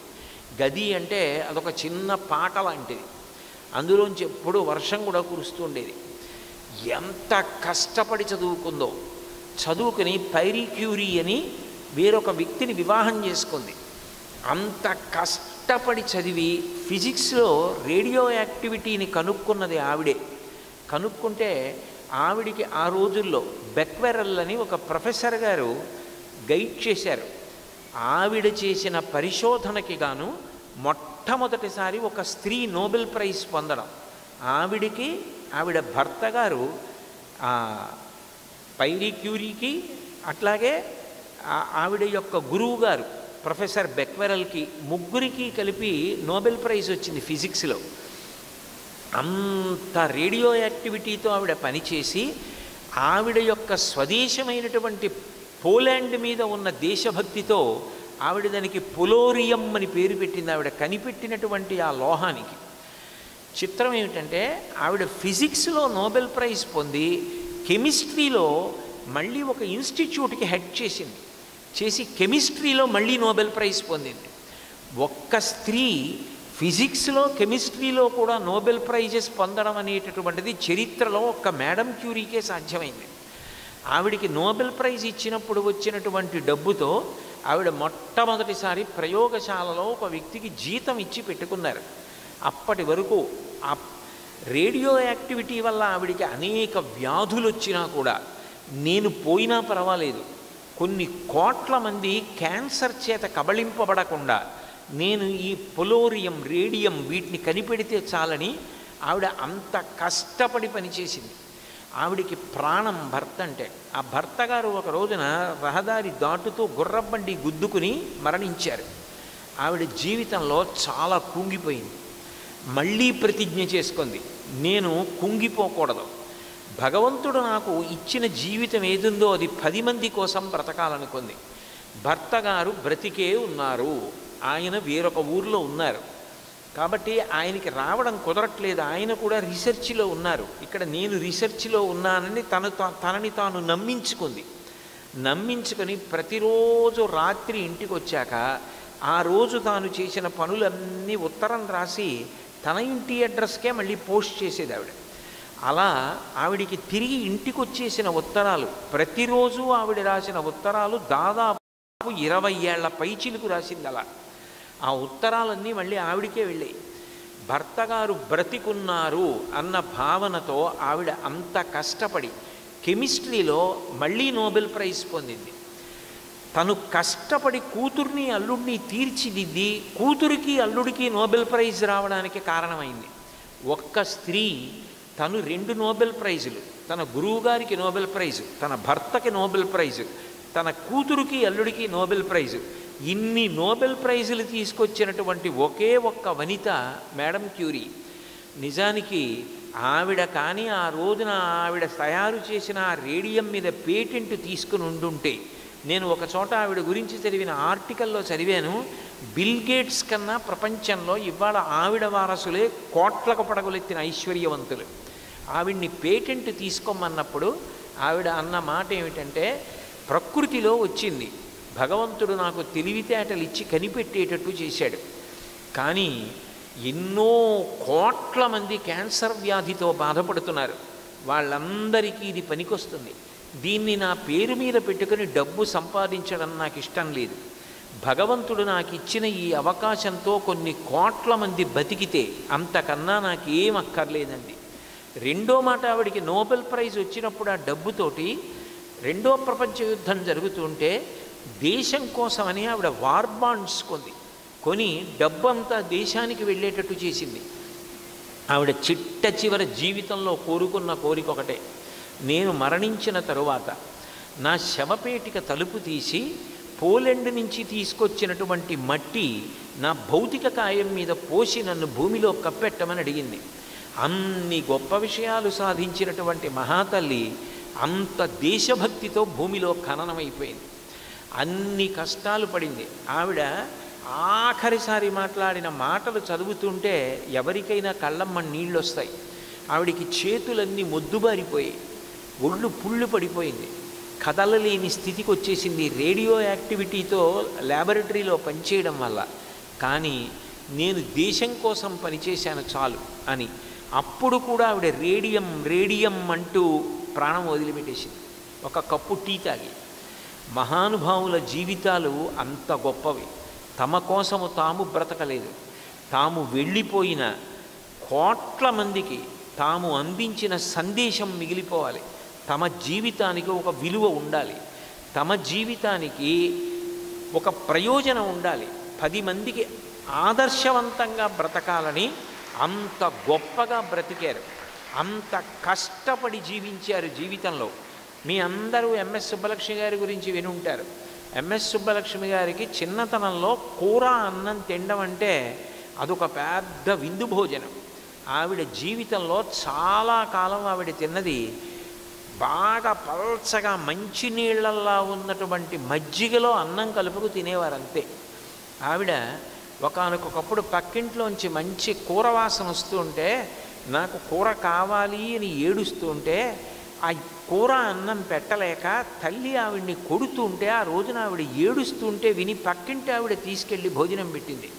గది అంటే అదొక చిన్న పాట లాంటిది అందులోంచి ఎప్పుడూ వర్షం కూడా కురుస్తూ ఉండేది ఎంత కష్టపడి చదువుకుందో చదువుకుని పైరీ క్యూరీ అని వేరొక వ్యక్తిని వివాహం చేసుకుంది అంత కష్టపడి చదివి ఫిజిక్స్లో రేడియో యాక్టివిటీని కనుక్కున్నది ఆవిడే కనుక్కుంటే ఆవిడికి ఆ రోజుల్లో బెక్వెరల్ అని ఒక ప్రొఫెసర్ గారు గైడ్ చేశారు ఆవిడ చేసిన పరిశోధనకి గాను మొట్టమొదటిసారి ఒక స్త్రీ నోబెల్ ప్రైజ్ పొందడం ఆవిడికి ఆవిడ భర్త గారు ఆ, పైరీ క్యూరీకి అట్లాగే ఆ- ఆవిడ యొక్క గురువు గారు ప్రొఫెసర్ బెక్వెరల్కి ముగ్గురికి కలిపి నోబెల్ ప్రైజ్ వచ్చింది ఫిజిక్స్లో అంత రేడియో యాక్టివిటీతో ఆవిడ పనిచేసి ఆవిడ యొక్క స్వదేశమైనటువంటి పోలాండ్ మీద ఉన్న దేశభక్తితో ఆవిడ దానికి పొలోరియం అని పేరు పెట్టింది ఆవిడ కనిపెట్టినటువంటి ఆ లోహానికి చిత్రం ఏమిటంటే ఆవిడ ఫిజిక్స్లో నోబెల్ ప్రైజ్ పొంది కెమిస్ట్రీలో మళ్ళీ ఒక ఇన్స్టిట్యూట్కి హెడ్ చేసింది చేసి కెమిస్ట్రీలో మళ్ళీ నోబెల్ ప్రైజ్ పొందింది ఒక్క స్త్రీ ఫిజిక్స్లో కెమిస్ట్రీలో కూడా నోబెల్ ప్రైజెస్ పొందడం అనేటటువంటిది చరిత్రలో ఒక్క మేడం క్యూరీకే సాధ్యమైంది ఆవిడికి నోబెల్ ప్రైజ్ ఇచ్చినప్పుడు వచ్చినటువంటి డబ్బుతో ఆవిడ మొట్టమొదటిసారి ప్రయోగశాలలో ఒక వ్యక్తికి జీతం ఇచ్చి పెట్టుకున్నారు అప్పటి వరకు ఆ రేడియో యాక్టివిటీ వల్ల ఆవిడికి అనేక వ్యాధులు వచ్చినా కూడా నేను పోయినా పర్వాలేదు కొన్ని కోట్ల మంది క్యాన్సర్ చేత కబళింపబడకుండా నేను ఈ పొలోరియం రేడియం వీటిని కనిపెడితే చాలని ఆవిడ అంత కష్టపడి పనిచేసింది ఆవిడికి ప్రాణం భర్త అంటే ఆ భర్త గారు ఒక రోజున రహదారి దాటుతూ గుర్రబండి గుద్దుకుని మరణించారు ఆవిడ జీవితంలో చాలా కుంగిపోయింది మళ్ళీ ప్రతిజ్ఞ చేసుకుంది నేను కుంగిపోకూడదు భగవంతుడు నాకు ఇచ్చిన జీవితం ఏదుందో అది పది మంది కోసం బ్రతకాలనుకుంది భర్త గారు బ్రతికే ఉన్నారు ఆయన వేరొక ఊర్లో ఉన్నారు కాబట్టి ఆయనకి రావడం కుదరట్లేదు ఆయన కూడా రీసెర్చ్లో ఉన్నారు ఇక్కడ నేను రీసెర్చ్లో ఉన్నానని తను తా- తనని తాను నమ్మించుకుంది నమ్మించుకొని ప్రతిరోజు రాత్రి ఇంటికి వచ్చాక ఆ రోజు తాను చేసిన పనులన్నీ ఉత్తరం రాసి తన ఇంటి అడ్రస్కే మళ్ళీ పోస్ట్ చేసేది ఆవిడ అలా ఆవిడికి తిరిగి ఇంటికి వచ్చేసిన ఉత్తరాలు ప్రతిరోజు ఆవిడ రాసిన ఉత్తరాలు దాదాపు ఇరవై ఏళ్ల పైచిలుకు రాసింది అలా ఆ ఉత్తరాలన్నీ మళ్ళీ ఆవిడికే వెళ్ళాయి భర్త గారు బ్రతికున్నారు అన్న భావనతో ఆవిడ అంత కష్టపడి కెమిస్ట్రీలో మళ్ళీ నోబెల్ ప్రైజ్ పొందింది తను కష్టపడి కూతుర్ని అల్లుడిని తీర్చిదిద్ది కూతురికి అల్లుడికి నోబెల్ ప్రైజ్ రావడానికి కారణమైంది ఒక్క స్త్రీ తను రెండు నోబెల్ ప్రైజులు తన గురువుగారికి నోబెల్ ప్రైజు తన భర్తకి నోబెల్ ప్రైజు తన కూతురికి అల్లుడికి నోబెల్ ప్రైజు ఇన్ని నోబెల్ ప్రైజులు తీసుకొచ్చినటువంటి ఒకే ఒక్క వనిత మేడం క్యూరీ నిజానికి ఆవిడ కానీ ఆ రోజున ఆవిడ తయారు చేసిన ఆ రేడియం మీద పేటెంట్ తీసుకుని ఉండుంటే నేను ఒక చోట ఆవిడ గురించి చదివిన ఆర్టికల్లో చదివాను బిల్ గేట్స్ కన్నా ప్రపంచంలో ఇవాళ ఆవిడ వారసులే కోట్లకు పడగలెత్తిన ఐశ్వర్యవంతులు ఆవిడ్ని పేటెంట్ తీసుకోమన్నప్పుడు ఆవిడ అన్న మాట ఏమిటంటే ప్రకృతిలో వచ్చింది భగవంతుడు నాకు తెలివితేటలు ఇచ్చి కనిపెట్టేటట్టు చేశాడు కానీ ఎన్నో కోట్ల మంది క్యాన్సర్ వ్యాధితో బాధపడుతున్నారు వాళ్ళందరికీ ఇది పనికొస్తుంది దీన్ని నా పేరు మీద పెట్టుకుని డబ్బు సంపాదించడం నాకు ఇష్టం లేదు భగవంతుడు నాకు ఇచ్చిన ఈ అవకాశంతో కొన్ని కోట్ల మంది బతికితే అంతకన్నా నాకు ఏం అక్కర్లేదండి రెండో మాట ఆవిడికి నోబెల్ ప్రైజ్ వచ్చినప్పుడు ఆ డబ్బుతోటి రెండో ప్రపంచ యుద్ధం జరుగుతుంటే దేశం కోసమని ఆవిడ వార్ బాండ్స్ కొంది కొని డబ్బంతా దేశానికి వెళ్ళేటట్టు చేసింది ఆవిడ చిట్ట చివరి జీవితంలో కోరుకున్న కోరిక ఒకటే నేను మరణించిన తరువాత నా శవపేటిక తలుపు తీసి పోలెండ్ నుంచి తీసుకొచ్చినటువంటి మట్టి నా భౌతిక కాయం మీద పోసి నన్ను భూమిలో కప్పెట్టమని అడిగింది అన్ని గొప్ప విషయాలు సాధించినటువంటి మహాతల్లి అంత దేశభక్తితో భూమిలో ఖననమైపోయింది అన్ని కష్టాలు పడింది ఆవిడ ఆఖరిసారి మాట్లాడిన మాటలు చదువుతుంటే ఎవరికైనా కళ్ళమ్మ నీళ్ళు వస్తాయి ఆవిడికి చేతులన్నీ మొద్దుబారిపోయాయి ఒళ్ళు పుళ్ళు పడిపోయింది కదలలేని స్థితికి వచ్చేసింది రేడియో యాక్టివిటీతో ల్యాబొరేటరీలో పనిచేయడం వల్ల కానీ నేను దేశం కోసం పనిచేశాను చాలు అని అప్పుడు కూడా ఆవిడ రేడియం రేడియం అంటూ ప్రాణం వదిలిపెట్టేసింది ఒక కప్పు టీ తాగి మహానుభావుల జీవితాలు అంత గొప్పవి తమ కోసము తాము బ్రతకలేదు తాము వెళ్ళిపోయిన కోట్ల మందికి తాము అందించిన సందేశం మిగిలిపోవాలి తమ జీవితానికి ఒక విలువ ఉండాలి తమ జీవితానికి ఒక ప్రయోజనం ఉండాలి పది మందికి ఆదర్శవంతంగా బ్రతకాలని అంత గొప్పగా బ్రతికారు అంత కష్టపడి జీవించారు జీవితంలో మీ అందరూ ఎంఎస్ సుబ్బలక్ష్మి గారి గురించి విని ఉంటారు ఎంఎస్ సుబ్బలక్ష్మి గారికి చిన్నతనంలో కూర అన్నం తినడం అంటే అదొక పెద్ద విందు భోజనం ఆవిడ జీవితంలో చాలా కాలం ఆవిడ తిన్నది బాగా పల్చగా మంచినీళ్ళల్లా ఉన్నటువంటి మజ్జిగలో అన్నం కలుపుకు తినేవారు అంతే ఆవిడ ఒకనకొకప్పుడు పక్కింట్లోంచి మంచి కూర వాసన వస్తుంటే నాకు కూర కావాలి అని ఏడుస్తుంటే ఆ కూర అన్నం పెట్టలేక తల్లి ఆవిడ్ని కొడుతుంటే ఆ రోజున ఆవిడ ఏడుస్తుంటే విని పక్కింటి ఆవిడ తీసుకెళ్ళి భోజనం పెట్టింది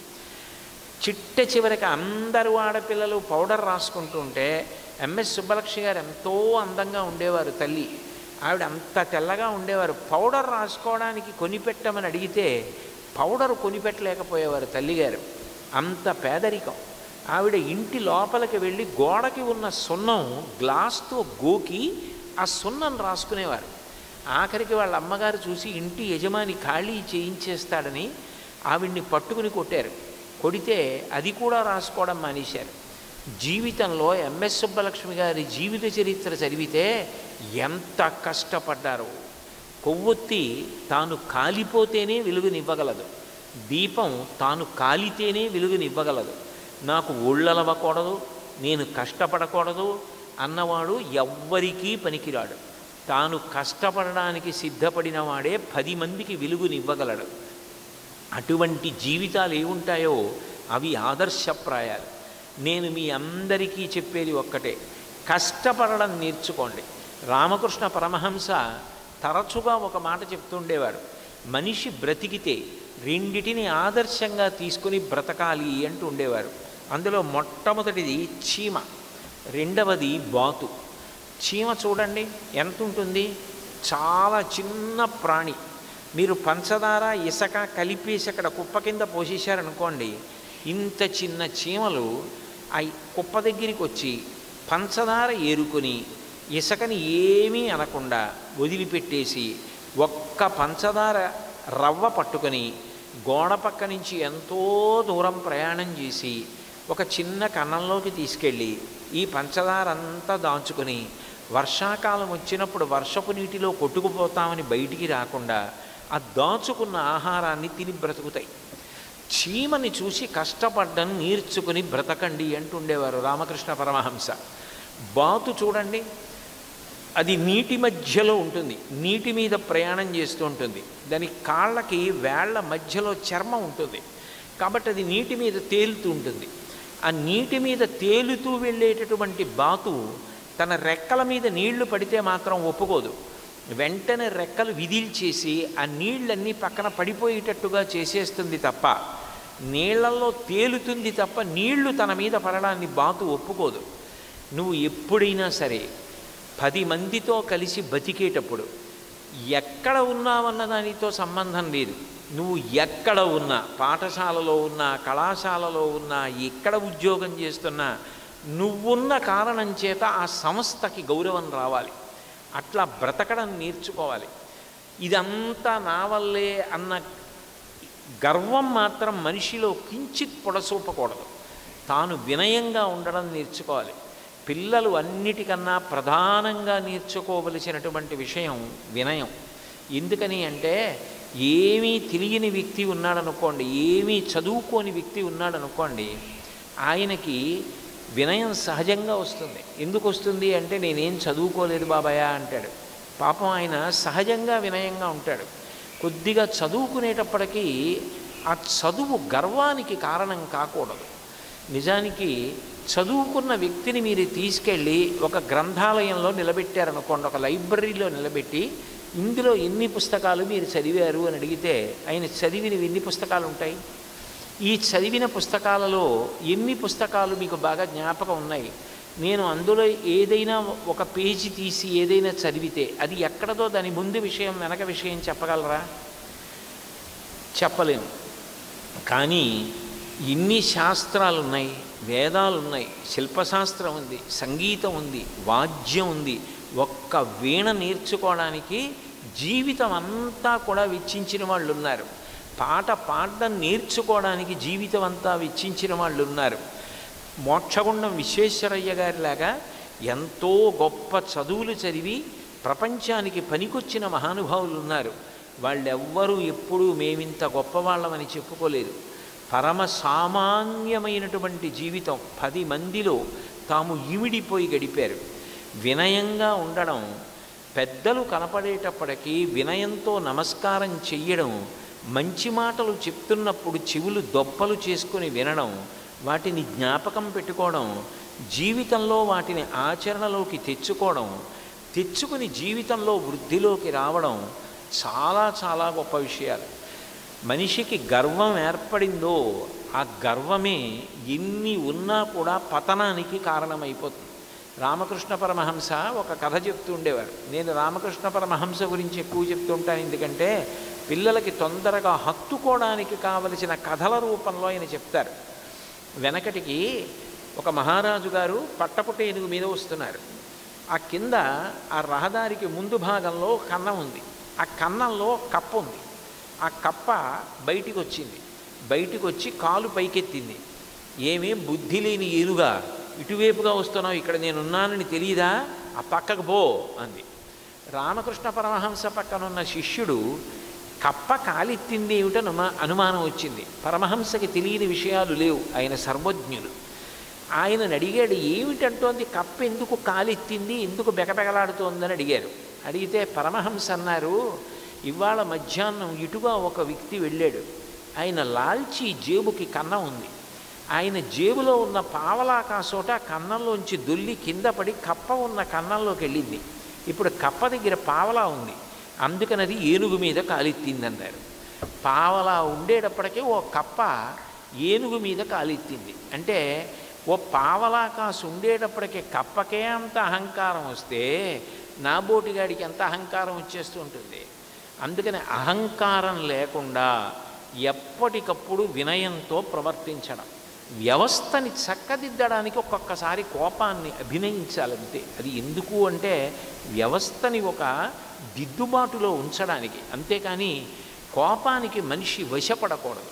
చిట్ట చివరికి అందరూ ఆడపిల్లలు పౌడర్ రాసుకుంటుంటే ఎంఎస్ సుబ్బలక్ష్మి గారు ఎంతో అందంగా ఉండేవారు తల్లి ఆవిడ అంత తెల్లగా ఉండేవారు పౌడర్ రాసుకోవడానికి కొనిపెట్టమని అడిగితే పౌడర్ కొనిపెట్టలేకపోయేవారు తల్లిగారు అంత పేదరికం ఆవిడ ఇంటి లోపలికి వెళ్ళి గోడకి ఉన్న సున్నం గ్లాస్తో గోకి ఆ సున్నం రాసుకునేవారు ఆఖరికి వాళ్ళ అమ్మగారు చూసి ఇంటి యజమాని ఖాళీ చేయించేస్తాడని ఆవిడ్ని పట్టుకుని కొట్టారు కొడితే అది కూడా రాసుకోవడం మానేశారు జీవితంలో ఎంఎస్ సుబ్బలక్ష్మి గారి జీవిత చరిత్ర చదివితే ఎంత కష్టపడ్డారో కొవ్వొత్తి తాను కాలిపోతేనే వెలుగునివ్వగలదు దీపం తాను కాలితేనే వెలుగునివ్వగలదు నాకు ఒళ్ళలవ్వకూడదు నేను కష్టపడకూడదు అన్నవాడు ఎవ్వరికీ పనికిరాడు తాను కష్టపడడానికి సిద్ధపడిన వాడే పది మందికి వెలుగునివ్వగలడు అటువంటి జీవితాలు ఏముంటాయో అవి ఆదర్శప్రాయాలు నేను మీ అందరికీ చెప్పేది ఒక్కటే కష్టపడడం నేర్చుకోండి రామకృష్ణ పరమహంస తరచుగా ఒక మాట చెప్తుండేవాడు మనిషి బ్రతికితే రెండిటిని ఆదర్శంగా తీసుకుని బ్రతకాలి అంటూ ఉండేవారు అందులో మొట్టమొదటిది చీమ రెండవది బాతు చీమ చూడండి ఎంత ఉంటుంది చాలా చిన్న ప్రాణి మీరు పంచదార ఇసక కలిపేసి అక్కడ కుప్ప కింద పోసేశారనుకోండి ఇంత చిన్న చీమలు ఆ కుప్ప దగ్గరికి వచ్చి పంచదార ఏరుకొని ఇసకని ఏమీ అనకుండా వదిలిపెట్టేసి ఒక్క పంచదార రవ్వ పట్టుకొని గోడ పక్క నుంచి ఎంతో దూరం ప్రయాణం చేసి ఒక చిన్న కన్నంలోకి తీసుకెళ్ళి ఈ పంచదార అంతా దాచుకొని వర్షాకాలం వచ్చినప్పుడు వర్షపు నీటిలో కొట్టుకుపోతామని బయటికి రాకుండా ఆ దాచుకున్న ఆహారాన్ని తిని బ్రతుకుతాయి చీమని చూసి కష్టపడ్డం నేర్చుకుని బ్రతకండి అంటుండేవారు రామకృష్ణ పరమహంస బాతు చూడండి అది నీటి మధ్యలో ఉంటుంది నీటి మీద ప్రయాణం చేస్తూ ఉంటుంది దాని కాళ్ళకి వేళ్ల మధ్యలో చర్మం ఉంటుంది కాబట్టి అది నీటి మీద తేలుతూ ఉంటుంది ఆ నీటి మీద తేలుతూ వెళ్ళేటటువంటి బాతు తన రెక్కల మీద నీళ్లు పడితే మాత్రం ఒప్పుకోదు వెంటనే రెక్కలు విదిల్చేసి ఆ నీళ్ళన్నీ పక్కన పడిపోయేటట్టుగా చేసేస్తుంది తప్ప నీళ్లలో తేలుతుంది తప్ప నీళ్లు తన మీద పడడాన్ని బాతు ఒప్పుకోదు నువ్వు ఎప్పుడైనా సరే పది మందితో కలిసి బతికేటప్పుడు ఎక్కడ ఉన్నావన్న దానితో సంబంధం లేదు నువ్వు ఎక్కడ ఉన్నా పాఠశాలలో ఉన్నా కళాశాలలో ఉన్నా ఎక్కడ ఉద్యోగం చేస్తున్నా నువ్వున్న కారణం చేత ఆ సంస్థకి గౌరవం రావాలి అట్లా బ్రతకడం నేర్చుకోవాలి ఇదంతా నా వల్లే అన్న గర్వం మాత్రం మనిషిలో కించిత్ పొడసూపకూడదు తాను వినయంగా ఉండడం నేర్చుకోవాలి పిల్లలు అన్నిటికన్నా ప్రధానంగా నేర్చుకోవలసినటువంటి విషయం వినయం ఎందుకని అంటే ఏమీ తెలియని వ్యక్తి ఉన్నాడనుకోండి ఏమీ చదువుకోని వ్యక్తి ఉన్నాడనుకోండి ఆయనకి వినయం సహజంగా వస్తుంది ఎందుకు వస్తుంది అంటే నేనేం చదువుకోలేదు బాబాయ్ అంటాడు పాపం ఆయన సహజంగా వినయంగా ఉంటాడు కొద్దిగా చదువుకునేటప్పటికీ ఆ చదువు గర్వానికి కారణం కాకూడదు నిజానికి చదువుకున్న వ్యక్తిని మీరు తీసుకెళ్ళి ఒక గ్రంథాలయంలో నిలబెట్టారనుకోండి ఒక లైబ్రరీలో నిలబెట్టి ఇందులో ఎన్ని పుస్తకాలు మీరు చదివారు అని అడిగితే ఆయన చదివినవి ఎన్ని పుస్తకాలు ఉంటాయి ఈ చదివిన పుస్తకాలలో ఎన్ని పుస్తకాలు మీకు బాగా జ్ఞాపకం ఉన్నాయి నేను అందులో ఏదైనా ఒక పేజీ తీసి ఏదైనా చదివితే అది ఎక్కడదో దాని ముందు విషయం వెనక విషయం చెప్పగలరా చెప్పలేము కానీ ఇన్ని శాస్త్రాలు ఉన్నాయి వేదాలు ఉన్నాయి శిల్పశాస్త్రం ఉంది సంగీతం ఉంది వాద్యం ఉంది ఒక్క వీణ నేర్చుకోవడానికి జీవితం అంతా కూడా వెచ్చించిన వాళ్ళు ఉన్నారు పాట పాడడం నేర్చుకోవడానికి జీవితం అంతా వెచ్చించిన వాళ్ళు ఉన్నారు మోక్షగుండం విశ్వేశ్వరయ్య గారిలాగా ఎంతో గొప్ప చదువులు చదివి ప్రపంచానికి పనికొచ్చిన మహానుభావులు ఉన్నారు వాళ్ళెవ్వరూ ఎప్పుడూ మేమింత గొప్పవాళ్ళమని చెప్పుకోలేదు పరమ సామాన్యమైనటువంటి జీవితం పది మందిలో తాము ఇమిడిపోయి గడిపారు వినయంగా ఉండడం పెద్దలు కనపడేటప్పటికీ వినయంతో నమస్కారం చెయ్యడం మంచి మాటలు చెప్తున్నప్పుడు చెవులు దొప్పలు చేసుకుని వినడం వాటిని జ్ఞాపకం పెట్టుకోవడం జీవితంలో వాటిని ఆచరణలోకి తెచ్చుకోవడం తెచ్చుకుని జీవితంలో వృద్ధిలోకి రావడం చాలా చాలా గొప్ప విషయాలు మనిషికి గర్వం ఏర్పడిందో ఆ గర్వమే ఎన్ని ఉన్నా కూడా పతనానికి కారణమైపోతుంది రామకృష్ణ పరమహంస ఒక కథ చెప్తూ ఉండేవారు నేను రామకృష్ణ పరమహంస గురించి ఎక్కువ చెప్తుంటాను ఎందుకంటే పిల్లలకి తొందరగా హత్తుకోవడానికి కావలసిన కథల రూపంలో ఆయన చెప్తారు వెనకటికి ఒక మహారాజు గారు పట్టపుట ఏనుగు మీద వస్తున్నారు ఆ కింద ఆ రహదారికి ముందు భాగంలో కన్నం ఉంది ఆ కన్నంలో కప్ప ఉంది ఆ కప్ప బయటికి వచ్చింది బయటికి వచ్చి కాలు పైకెత్తింది ఏమీ బుద్ధి లేని ఏనుగా ఇటువైపుగా వస్తున్నావు ఇక్కడ నేనున్నానని తెలియదా ఆ పక్కకు పో అంది రామకృష్ణ పరమహంస పక్కనున్న శిష్యుడు కప్ప కాలెత్తింది ఏమిటో అనుమా అనుమానం వచ్చింది పరమహంసకి తెలియని విషయాలు లేవు ఆయన సర్వజ్ఞులు ఆయనను అడిగాడు ఏమిటంటోంది కప్ప ఎందుకు కాలెత్తింది ఎందుకు బెకబెకలాడుతోందని అడిగారు అడిగితే పరమహంస అన్నారు ఇవాళ మధ్యాహ్నం ఇటుగా ఒక వ్యక్తి వెళ్ళాడు ఆయన లాల్చి జేబుకి కన్నం ఉంది ఆయన జేబులో ఉన్న పావలా కాసోట కన్నంలోంచి దొల్లి కింద పడి కప్ప ఉన్న కన్నంలోకి వెళ్ళింది ఇప్పుడు కప్ప దగ్గర పావలా ఉంది అందుకనది ఏనుగు మీద కాలెత్తిందన్నారు పావలా ఉండేటప్పటికీ ఓ కప్ప ఏనుగు మీద కాలెత్తింది అంటే ఓ పావలా కాసు ఉండేటప్పటికీ కప్పకే అంత అహంకారం వస్తే నా బోటిగాడికి ఎంత అహంకారం వచ్చేస్తూ ఉంటుంది అందుకని అహంకారం లేకుండా ఎప్పటికప్పుడు వినయంతో ప్రవర్తించడం వ్యవస్థని చక్కదిద్దడానికి ఒక్కొక్కసారి కోపాన్ని అభినయించాలంతే అది ఎందుకు అంటే వ్యవస్థని ఒక దిద్దుబాటులో ఉంచడానికి అంతేకాని కోపానికి మనిషి వశపడకూడదు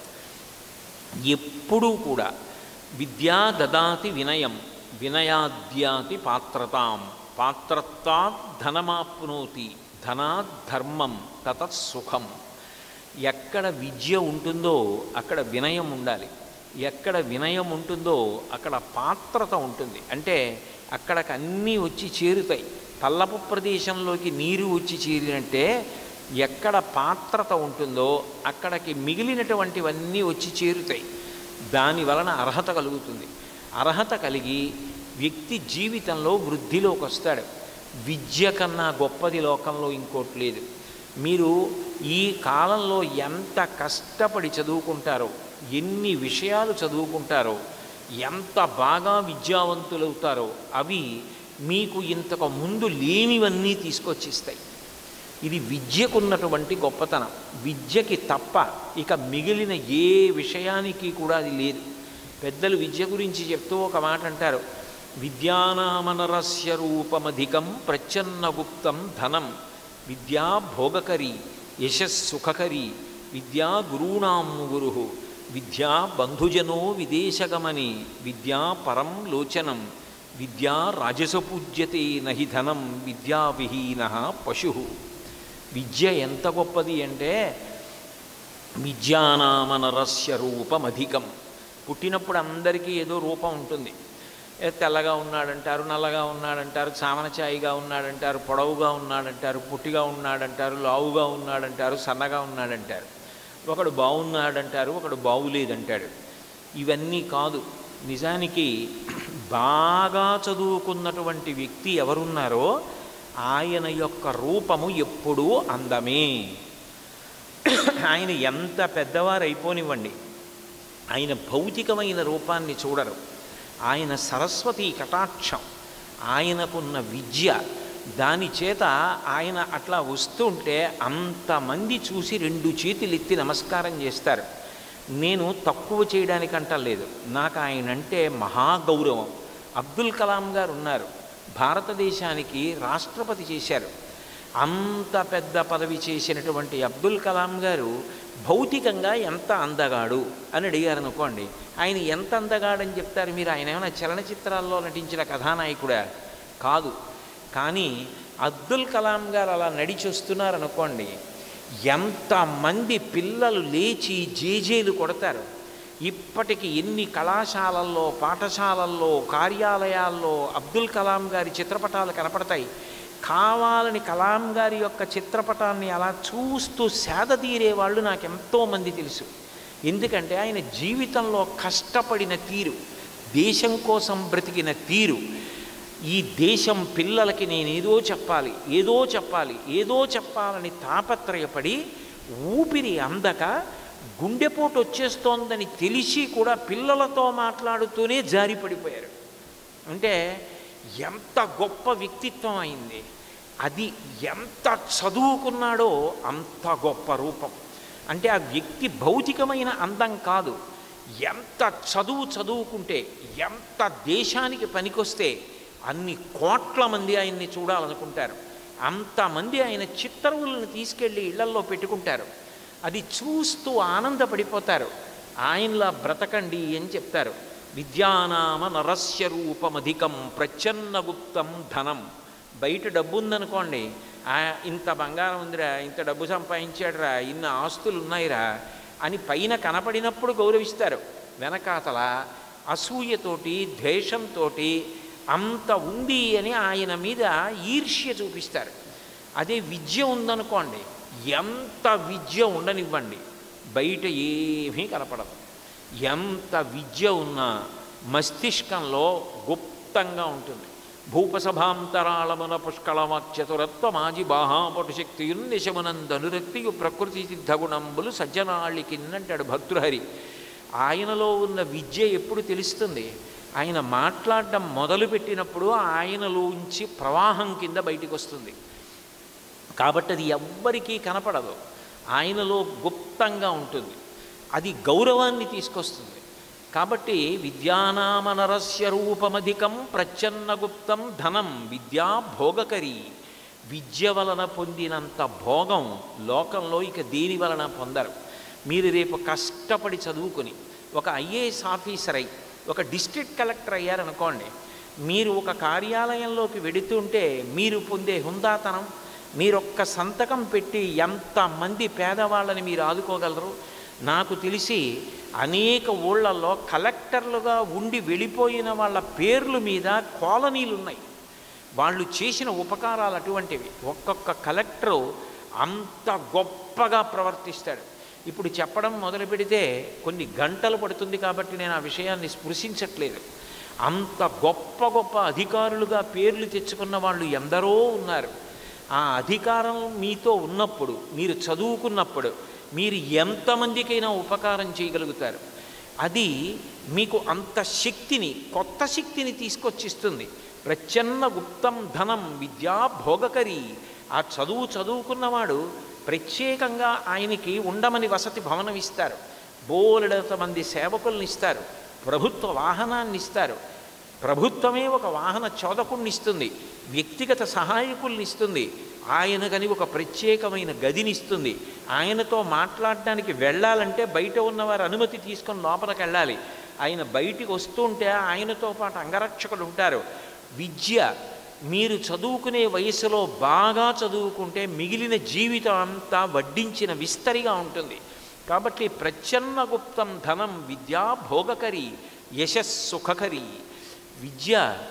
ఎప్పుడూ కూడా విద్యా దదాతి వినయం వినయాద్యాతి పాత్రతాం పాత్రత్వాత్ ధనమాప్నోతి ధనాత్ ధర్మం తతత్ సుఖం ఎక్కడ విద్య ఉంటుందో అక్కడ వినయం ఉండాలి ఎక్కడ వినయం ఉంటుందో అక్కడ పాత్రత ఉంటుంది అంటే అక్కడికి అన్నీ వచ్చి చేరుతాయి పల్లపు ప్రదేశంలోకి నీరు వచ్చి చేరినట్టే ఎక్కడ పాత్రత ఉంటుందో అక్కడికి మిగిలినటువంటివన్నీ వచ్చి చేరుతాయి దాని వలన అర్హత కలుగుతుంది అర్హత కలిగి వ్యక్తి జీవితంలో వృద్ధిలోకి వస్తాడు విద్య కన్నా గొప్పది లోకంలో ఇంకోటి లేదు మీరు ఈ కాలంలో ఎంత కష్టపడి చదువుకుంటారో ఎన్ని విషయాలు చదువుకుంటారో ఎంత బాగా విద్యావంతులవుతారో అవి మీకు ఇంతకు ముందు లేనివన్నీ తీసుకొచ్చిస్తాయి ఇది విద్యకున్నటువంటి గొప్పతనం విద్యకి తప్ప ఇక మిగిలిన ఏ విషయానికి కూడా అది లేదు పెద్దలు విద్య గురించి చెప్తూ ఒక మాట అంటారు విద్యానామనరస్య రూపమధికం ప్రచ్ఛన్నగుప్తం ధనం విద్యా భోగకరి యశస్సుఖకరి విద్యా గురూణాం గురు విద్యా బంధుజనో విదేశగమని విద్యా పరం లోచనం విద్యా రాజసపూజ్యతే నహి ధనం విద్యావిహీన పశు విద్య ఎంత గొప్పది అంటే విద్యానామనరస్య రూపమధికం పుట్టినప్పుడు అందరికీ ఏదో రూపం ఉంటుంది ఏ తెల్లగా ఉన్నాడంటారు నల్లగా ఉన్నాడంటారు చామనచాయిగా ఉన్నాడంటారు పొడవుగా ఉన్నాడంటారు పుట్టిగా ఉన్నాడంటారు లావుగా ఉన్నాడంటారు సన్నగా ఉన్నాడంటారు ఒకడు బాగున్నాడంటారు ఒకడు బాగులేదంటాడు ఇవన్నీ కాదు నిజానికి బాగా చదువుకున్నటువంటి వ్యక్తి ఎవరున్నారో ఆయన యొక్క రూపము ఎప్పుడూ అందమే ఆయన ఎంత పెద్దవారు అయిపోనివ్వండి ఆయన భౌతికమైన రూపాన్ని చూడరు ఆయన సరస్వతి కటాక్షం ఆయనకున్న విద్య దాని చేత ఆయన అట్లా వస్తుంటే అంతమంది చూసి రెండు చేతులు ఎత్తి నమస్కారం చేస్తారు నేను తక్కువ చేయడానికంటలేదు నాకు ఆయన అంటే మహాగౌరవం అబ్దుల్ కలాం గారు ఉన్నారు భారతదేశానికి రాష్ట్రపతి చేశారు అంత పెద్ద పదవి చేసినటువంటి అబ్దుల్ కలాం గారు భౌతికంగా ఎంత అందగాడు అని అడిగారు అనుకోండి ఆయన ఎంత అందగాడని చెప్తారు మీరు ఆయన ఏమైనా చలనచిత్రాల్లో నటించిన కథానాయకుడా కాదు కానీ అబ్దుల్ కలాం గారు అలా నడిచి వస్తున్నారు అనుకోండి ఎంతమంది పిల్లలు లేచి జేజేలు కొడతారు ఇప్పటికి ఎన్ని కళాశాలల్లో పాఠశాలల్లో కార్యాలయాల్లో అబ్దుల్ కలాం గారి చిత్రపటాలు కనపడతాయి కావాలని కలాం గారి యొక్క చిత్రపటాన్ని అలా చూస్తూ సేద తీరే వాళ్ళు నాకు ఎంతోమంది తెలుసు ఎందుకంటే ఆయన జీవితంలో కష్టపడిన తీరు దేశం కోసం బ్రతికిన తీరు ఈ దేశం పిల్లలకి నేను ఏదో చెప్పాలి ఏదో చెప్పాలి ఏదో చెప్పాలని తాపత్రయపడి ఊపిరి అందక గుండెపోటు వచ్చేస్తోందని తెలిసి కూడా పిల్లలతో మాట్లాడుతూనే జారి పడిపోయారు అంటే ఎంత గొప్ప వ్యక్తిత్వం అయింది అది ఎంత చదువుకున్నాడో అంత గొప్ప రూపం అంటే ఆ వ్యక్తి భౌతికమైన అందం కాదు ఎంత చదువు చదువుకుంటే ఎంత దేశానికి పనికొస్తే అన్ని కోట్ల మంది ఆయన్ని చూడాలనుకుంటారు అంతమంది ఆయన చిత్తరువులను తీసుకెళ్ళి ఇళ్లల్లో పెట్టుకుంటారు అది చూస్తూ ఆనందపడిపోతారు ఆయనలా బ్రతకండి అని చెప్తారు విద్యానామ నరస్య రూపమధికం ప్రచ్ఛన్నగుప్తం ధనం బయట డబ్బు ఉందనుకోండి ఆ, ఇంత బంగారం ఉందిరా ఇంత డబ్బు సంపాదించాడురా ఇన్ని ఆస్తులు ఉన్నాయిరా అని పైన కనపడినప్పుడు గౌరవిస్తారు వెనకాతల అసూయతోటి ద్వేషంతో అంత ఉంది అని ఆయన మీద ఈర్ష్య చూపిస్తారు అదే విద్య ఉందనుకోండి ఎంత విద్య ఉండనివ్వండి బయట ఏమీ కనపడదు ఎంత విద్య ఉన్నా మస్తిష్కంలో గుప్తంగా ఉంటుంది భూపసభాంతరాళమున పుష్కళవాక్చతురత్వ మాజి బాహాపటు శక్తియున్ నిశమునందనురక్తియు ప్రకృతి సిద్ధగుణంబులు సజ్జనాళికిన్నంటాడు భర్తృహరి ఆయనలో ఉన్న విద్య ఎప్పుడు తెలుస్తుంది ఆయన మాట్లాడడం మొదలుపెట్టినప్పుడు ఆయనలోంచి ప్రవాహం కింద బయటికి వస్తుంది కాబట్టి అది ఎవ్వరికీ కనపడదు ఆయనలో గుప్తంగా ఉంటుంది అది గౌరవాన్ని తీసుకొస్తుంది కాబట్టి విద్యానామనరస్య రూపమధికం ప్రచ్ఛన్నగుప్తం ధనం విద్యా భోగకరి విద్య వలన పొందినంత భోగం లోకంలో ఇక దేని వలన పొందరు మీరు రేపు కష్టపడి చదువుకుని ఒక ఐఏఎస్ ఆఫీసర్ అయి ఒక డిస్ట్రిక్ట్ కలెక్టర్ అయ్యారనుకోండి మీరు ఒక కార్యాలయంలోకి వెడుతుంటే మీరు పొందే హుందాతనం మీరు ఒక్క సంతకం పెట్టి ఎంతమంది పేదవాళ్ళని మీరు ఆదుకోగలరు నాకు తెలిసి అనేక ఊళ్ళల్లో కలెక్టర్లుగా ఉండి వెళ్ళిపోయిన వాళ్ళ పేర్లు మీద కాలనీలు ఉన్నాయి వాళ్ళు చేసిన ఉపకారాలు అటువంటివి ఒక్కొక్క కలెక్టరు అంత గొప్పగా ప్రవర్తిస్తాడు ఇప్పుడు చెప్పడం మొదలు పెడితే కొన్ని గంటలు పడుతుంది కాబట్టి నేను ఆ విషయాన్ని స్పృశించట్లేదు అంత గొప్ప గొప్ప అధికారులుగా పేర్లు తెచ్చుకున్న వాళ్ళు ఎందరో ఉన్నారు ఆ అధికారం మీతో ఉన్నప్పుడు మీరు చదువుకున్నప్పుడు మీరు ఎంతమందికైనా ఉపకారం చేయగలుగుతారు అది మీకు అంత శక్తిని కొత్త శక్తిని తీసుకొచ్చిస్తుంది ప్రచ్ఛన్న గుప్తం ధనం విద్యా భోగకరి ఆ చదువు చదువుకున్నవాడు ప్రత్యేకంగా ఆయనకి ఉండమని వసతి భవనం ఇస్తారు బోలెడంత మంది సేవకుల్ని ఇస్తారు ప్రభుత్వ వాహనాన్ని ఇస్తారు ప్రభుత్వమే ఒక వాహన చోదకుణ్ణి ఇస్తుంది వ్యక్తిగత సహాయకుల్ని ఇస్తుంది ఆయనకని ఒక ప్రత్యేకమైన గదిని ఇస్తుంది ఆయనతో మాట్లాడడానికి వెళ్ళాలంటే బయట ఉన్నవారు అనుమతి తీసుకొని లోపలికి వెళ్ళాలి ఆయన బయటికి వస్తుంటే ఆయనతో పాటు అంగరక్షకులు ఉంటారు విద్య మీరు చదువుకునే వయసులో బాగా చదువుకుంటే మిగిలిన జీవితం అంతా వడ్డించిన విస్తరిగా ఉంటుంది కాబట్టి ప్రచ్ఛన్న గుప్తం ధనం విద్యా భోగకరి యశస్సుఖకరి విద్య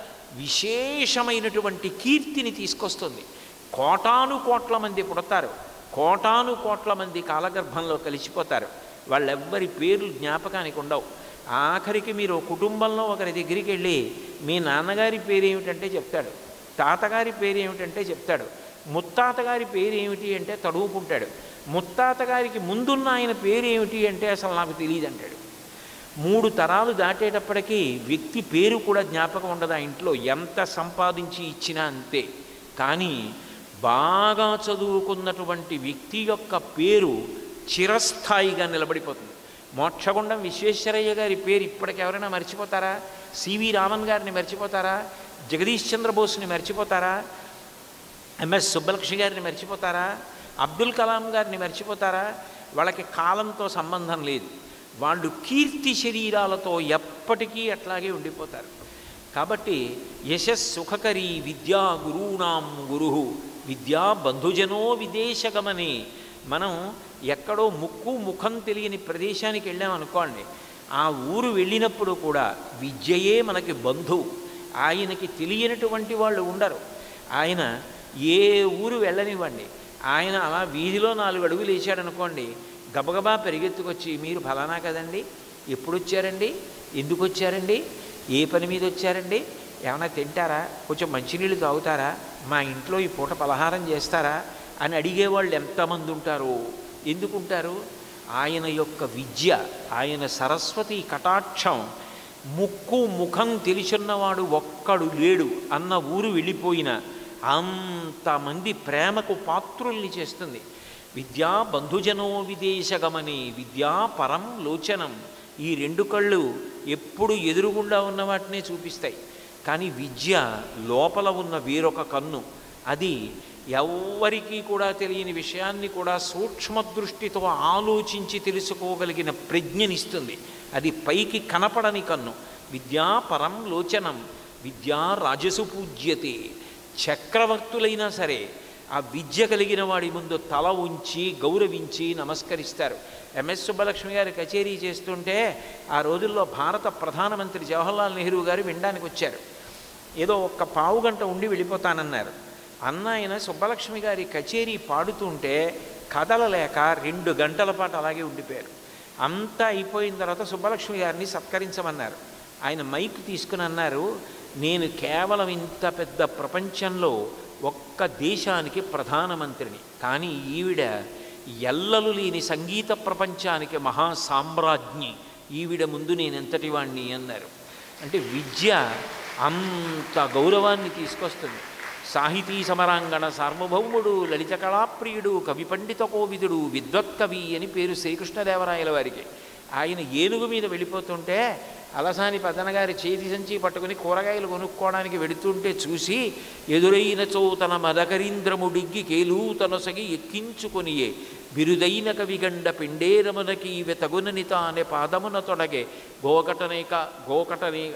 విశేషమైనటువంటి కీర్తిని తీసుకొస్తుంది కోటాను కోట్ల మంది పుడతారు కోటాను కోట్ల మంది కాలగర్భంలో కలిసిపోతారు వాళ్ళెవ్వరి పేర్లు జ్ఞాపకానికి ఉండవు ఆఖరికి మీరు కుటుంబంలో ఒకరి దగ్గరికి వెళ్ళి మీ నాన్నగారి పేరు ఏమిటంటే చెప్తాడు తాతగారి పేరు ఏమిటంటే చెప్తాడు ముత్తాతగారి పేరు ఏమిటి అంటే తడువుకుంటాడు ముత్తాతగారికి ముందున్న ఆయన పేరు ఏమిటి అంటే అసలు నాకు తెలియదు అంటాడు మూడు తరాలు దాటేటప్పటికీ వ్యక్తి పేరు కూడా జ్ఞాపకం ఉండదు ఆ ఇంట్లో ఎంత సంపాదించి ఇచ్చినా అంతే కానీ బాగా చదువుకున్నటువంటి వ్యక్తి యొక్క పేరు చిరస్థాయిగా నిలబడిపోతుంది మోక్షగుండం విశ్వేశ్వరయ్య గారి పేరు ఇప్పటికి ఎవరైనా మర్చిపోతారా సివి రామన్ గారిని మర్చిపోతారా జగదీష్ చంద్రబోస్ని మర్చిపోతారా ఎంఎస్ సుబ్బలక్ష్మి గారిని మర్చిపోతారా అబ్దుల్ కలాం గారిని మర్చిపోతారా వాళ్ళకి కాలంతో సంబంధం లేదు వాళ్ళు కీర్తి శరీరాలతో ఎప్పటికీ అట్లాగే ఉండిపోతారు కాబట్టి యశస్ సుఖకరి విద్యా గురూణాం గురు విద్యా బంధుజనో విదేశగమని మనం ఎక్కడో ముక్కు ముఖం తెలియని ప్రదేశానికి వెళ్ళామనుకోండి ఆ ఊరు వెళ్ళినప్పుడు కూడా విద్యయే మనకి బంధువు ఆయనకి తెలియనటువంటి వాళ్ళు ఉండరు ఆయన ఏ ఊరు వెళ్ళనివ్వండి ఆయన అలా వీధిలో నాలుగు అడుగులు వేసాడనుకోండి గబగబా పెరిగెత్తుకొచ్చి మీరు ఫలానా కదండి ఎప్పుడు వచ్చారండి ఎందుకు వచ్చారండి ఏ పని మీద వచ్చారండి ఏమైనా తింటారా కొంచెం మంచినీళ్ళు తాగుతారా మా ఇంట్లో ఈ పూట పలహారం చేస్తారా అని అడిగేవాళ్ళు ఎంతమంది ఉంటారు ఎందుకుంటారు ఆయన యొక్క విద్య ఆయన సరస్వతి కటాక్షం ముక్కు ముఖం తెలిసున్నవాడు ఒక్కడు లేడు అన్న ఊరు వెళ్ళిపోయిన అంతమంది ప్రేమకు పాత్రుల్ని చేస్తుంది విద్యా బంధుజనో విదేశగమని విద్యా పరం లోచనం ఈ రెండు కళ్ళు ఎప్పుడు ఎదురుగుండా ఉన్న వాటినే చూపిస్తాయి కానీ విద్య లోపల ఉన్న వేరొక కన్ను అది ఎవ్వరికీ కూడా తెలియని విషయాన్ని కూడా సూక్ష్మ దృష్టితో ఆలోచించి తెలుసుకోగలిగిన ప్రజ్ఞనిస్తుంది అది పైకి కనపడని కన్ను విద్యా పరం లోచనం విద్యా రాజసు పూజ్యతే చక్రవర్తులైనా సరే ఆ విద్య కలిగిన వాడి ముందు తల ఉంచి గౌరవించి నమస్కరిస్తారు ఎంఎస్ సుబ్బలక్ష్మి గారు కచేరీ చేస్తుంటే ఆ రోజుల్లో భారత ప్రధానమంత్రి జవహర్లాల్ నెహ్రూ గారు వినడానికి వచ్చారు ఏదో ఒక్క పావు గంట ఉండి వెళ్ళిపోతానన్నారు అన్న ఆయన సుబ్బలక్ష్మి గారి కచేరీ పాడుతుంటే కదలలేక రెండు గంటల పాటు అలాగే ఉండిపోయారు అంతా అయిపోయిన తర్వాత సుబ్బలక్ష్మి గారిని సత్కరించమన్నారు ఆయన మైక్ తీసుకుని అన్నారు నేను కేవలం ఇంత పెద్ద ప్రపంచంలో ఒక్క దేశానికి ప్రధానమంత్రిని కానీ ఈవిడ ఎల్లలు లేని సంగీత ప్రపంచానికి మహా సామ్రాజ్ఞి ఈవిడ ముందు నేను ఎంతటి వాణ్ణి అన్నారు అంటే విద్య అంత గౌరవాన్ని తీసుకొస్తుంది సాహితీ సమరాంగణ సార్వభౌముడు లలిత కళాప్రియుడు కవి పండిత కోవిదుడు విద్వత్కవి అని పేరు శ్రీకృష్ణదేవరాయల వారికి ఆయన ఏనుగు మీద వెళ్ళిపోతుంటే అలసాని పెద్దనగారి చేతి సంచి పట్టుకుని కూరగాయలు కొనుక్కోవడానికి వెడుతుంటే చూసి ఎదురైన చోతన మదకరీంద్రముడిగ్గి కేలూతనొసగి ఎక్కించుకొనియే బిరుదైన కవిగండ పిండేరమునకి ఇవి తగునని తానే పాదమున తొడగే గోకటనేక గోకటనే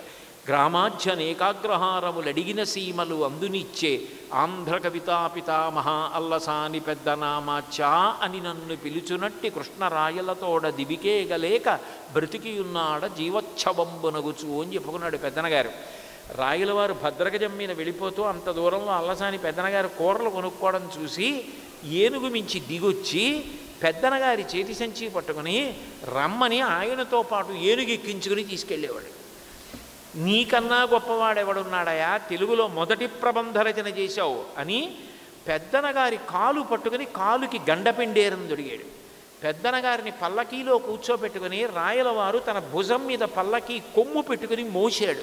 గ్రామాధ్యనేకాగ్రహారములడిగిన సీమలు అందునిచ్చే ఆంధ్ర కవితా పితామహ అల్లసాని పెద్దనామాచా అని నన్ను పిలుచునట్టి కృష్ణరాయలతోడ దివికేగలేక బ్రతికియున్నాడ జీవోత్సవంబునగుచు అని చెప్పుకున్నాడు పెద్దనగారు రాయలవారు భద్రగజం మీద వెళ్ళిపోతూ అంత దూరంలో అల్లసాని పెద్దనగారు కూరలు కొనుక్కోవడం చూసి ఏనుగు మించి దిగొచ్చి పెద్దనగారి చేతి సంచి పట్టుకుని రమ్మని ఆయనతో పాటు ఏనుగు ఎక్కించుకుని తీసుకెళ్ళేవాడు నీకన్నా గొప్పవాడెవడున్నాడయా తెలుగులో మొదటి ప్రబంధ రచన చేశావు అని పెద్దనగారి కాలు పట్టుకుని కాలుకి గండపిండేరం దొడిగాడు పెద్దనగారిని పల్లకీలో కూర్చోబెట్టుకుని రాయలవారు తన భుజం మీద పల్లకి కొమ్ము పెట్టుకుని మోసాడు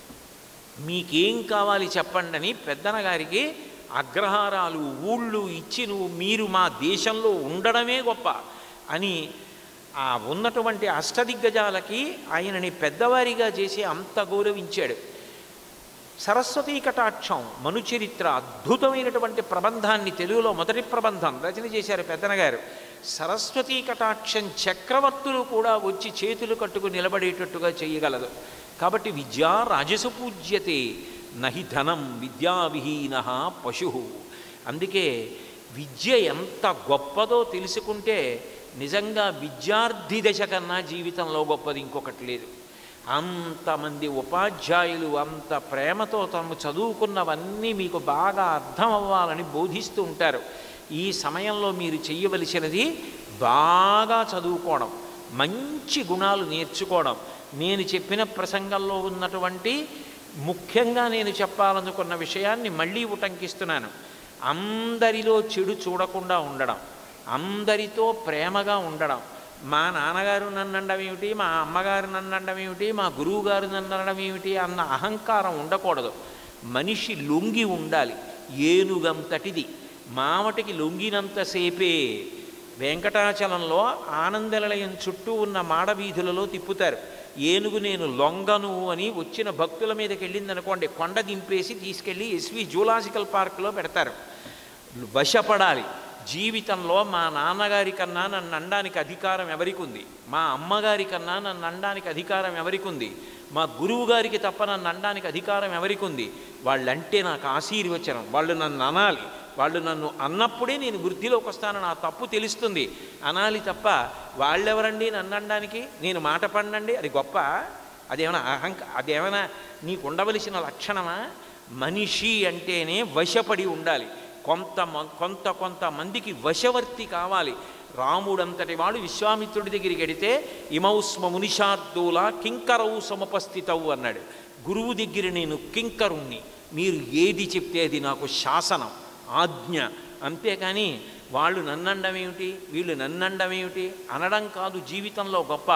మీకేం కావాలి చెప్పండి అని పెద్దనగారికి అగ్రహారాలు ఊళ్ళు ఇచ్చి నువ్వు మీరు మా దేశంలో ఉండడమే గొప్ప అని ఆ ఉన్నటువంటి అష్టదిగ్గజాలకి ఆయనని పెద్దవారిగా చేసి అంత గౌరవించాడు సరస్వతీ కటాక్షం మనుచరిత్ర అద్భుతమైనటువంటి ప్రబంధాన్ని తెలుగులో మొదటి ప్రబంధం రచన చేశారు పెద్దనగారు సరస్వతీ కటాక్షం చక్రవర్తులు కూడా వచ్చి చేతులు కట్టుకు నిలబడేటట్టుగా చేయగలదు కాబట్టి విద్యా రాజసు పూజ్యతే నహి ధనం విద్యావిహీన పశు అందుకే విద్య ఎంత గొప్పదో తెలుసుకుంటే నిజంగా విద్యార్థి దశ కన్నా జీవితంలో గొప్పది ఇంకొకటి లేదు అంతమంది ఉపాధ్యాయులు అంత ప్రేమతో తాము చదువుకున్నవన్నీ మీకు బాగా అర్థం అవ్వాలని బోధిస్తూ ఉంటారు ఈ సమయంలో మీరు చెయ్యవలసినది బాగా చదువుకోవడం మంచి గుణాలు నేర్చుకోవడం నేను చెప్పిన ప్రసంగంలో ఉన్నటువంటి ముఖ్యంగా నేను చెప్పాలనుకున్న విషయాన్ని మళ్ళీ ఉటంకిస్తున్నాను అందరిలో చెడు చూడకుండా ఉండడం అందరితో ప్రేమగా ఉండడం మా నాన్నగారు నన్ను అనడం ఏమిటి మా అమ్మగారు నన్ను అనడం ఏమిటి మా గురువు గారు నన్ను అనడం ఏమిటి అన్న అహంకారం ఉండకూడదు మనిషి లొంగి ఉండాలి ఏనుగంతటిది మామటికి లొంగినంతసేపే వెంకటాచలంలో ఆనందనిలయం చుట్టూ ఉన్న మాడవీధులలో తిప్పుతారు ఏనుగు నేను లొంగను అని వచ్చిన భక్తుల మీదకి వెళ్ళిందనుకోండి కొండ దింపేసి తీసుకెళ్ళి ఎస్వి జూలాజికల్ పార్కులో పెడతారు వశపడాలి జీవితంలో మా నాన్నగారి కన్నా నన్ను అనడానికి అధికారం ఎవరికి ఉంది మా అమ్మగారి కన్నా నన్ను అనడానికి అధికారం ఎవరికి ఉంది మా గురువు గారికి తప్ప నన్ను అనడానికి అధికారం ఎవరికి ఉంది వాళ్ళంటే నాకు ఆశీర్వచనం వాళ్ళు నన్ను అనాలి వాళ్ళు నన్ను అన్నప్పుడే నేను వృద్ధిలోకి వస్తాను నా తప్పు తెలుస్తుంది అనాలి తప్ప వాళ్ళెవరండి నన్ను అనడానికి నేను మాట పడండి అది గొప్ప అదేమైనా అహంక అదేమైనా నీకు ఉండవలసిన లక్షణమా మనిషి అంటేనే వశపడి ఉండాలి కొంత మ- కొంత కొంతమందికి వశవర్తి కావాలి రాముడంతటి వాడు విశ్వామిత్రుడి దగ్గరికి వెడితే ఇమౌస్మ మునిషార్దూల కింకరవు సముపస్థితవు అన్నాడు గురువు దగ్గర నేను కింకరుణ్ణి మీరు ఏది చెప్తే అది నాకు శాసనం ఆజ్ఞ అంతేకాని వాళ్ళు నన్నండం ఏమిటి వీళ్ళు నన్నండం ఏమిటి అనడం కాదు జీవితంలో గొప్ప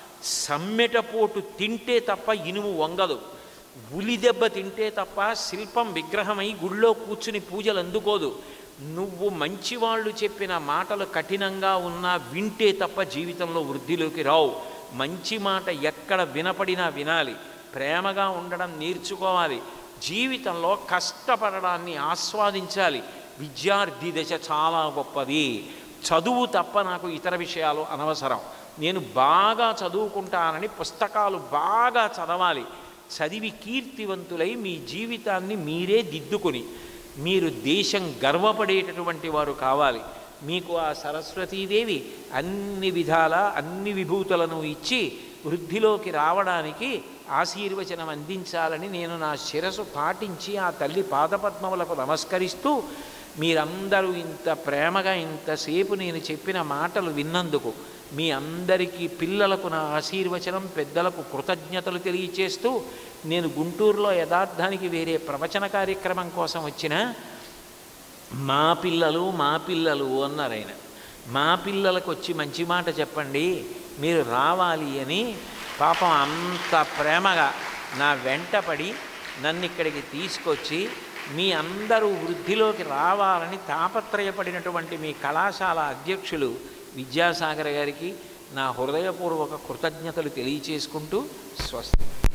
సమ్మెటపోటు తింటే తప్ప ఇనుము వంగదు ఉలి దెబ్బ తింటే తప్ప శిల్పం విగ్రహమై గుళ్ళో కూర్చుని పూజలు అందుకోదు నువ్వు మంచివాళ్ళు చెప్పిన మాటలు కఠినంగా ఉన్నా వింటే తప్ప జీవితంలో వృద్ధిలోకి రావు మంచి మాట ఎక్కడ వినపడినా వినాలి ప్రేమగా ఉండడం నేర్చుకోవాలి జీవితంలో కష్టపడడాన్ని ఆస్వాదించాలి విద్యార్థి దశ చాలా గొప్పది చదువు తప్ప నాకు ఇతర విషయాలు అనవసరం నేను బాగా చదువుకుంటానని పుస్తకాలు బాగా చదవాలి చదివి కీర్తివంతులై మీ జీవితాన్ని మీరే దిద్దుకొని మీరు దేశం గర్వపడేటటువంటి వారు కావాలి మీకు ఆ సరస్వతీదేవి అన్ని విధాల అన్ని విభూతులను ఇచ్చి వృద్ధిలోకి రావడానికి ఆశీర్వచనం అందించాలని నేను నా శిరసు పాటించి ఆ తల్లి పాదపద్మములకు నమస్కరిస్తూ మీరందరూ ఇంత ప్రేమగా ఇంతసేపు నేను చెప్పిన మాటలు విన్నందుకు మీ అందరికీ పిల్లలకు నా ఆశీర్వచనం పెద్దలకు కృతజ్ఞతలు తెలియచేస్తూ నేను గుంటూరులో యథార్థానికి వేరే ప్రవచన కార్యక్రమం కోసం వచ్చిన మా పిల్లలు మా పిల్లలు అన్నారు ఆయన మా పిల్లలకు వచ్చి మంచి మాట చెప్పండి మీరు రావాలి అని పాపం అంత ప్రేమగా నా వెంటపడి నన్ను ఇక్కడికి తీసుకొచ్చి మీ అందరూ వృద్ధిలోకి రావాలని తాపత్రయపడినటువంటి మీ కళాశాల అధ్యక్షులు విద్యాసాగర్ గారికి నా హృదయపూర్వక కృతజ్ఞతలు తెలియచేసుకుంటూ స్వస్తి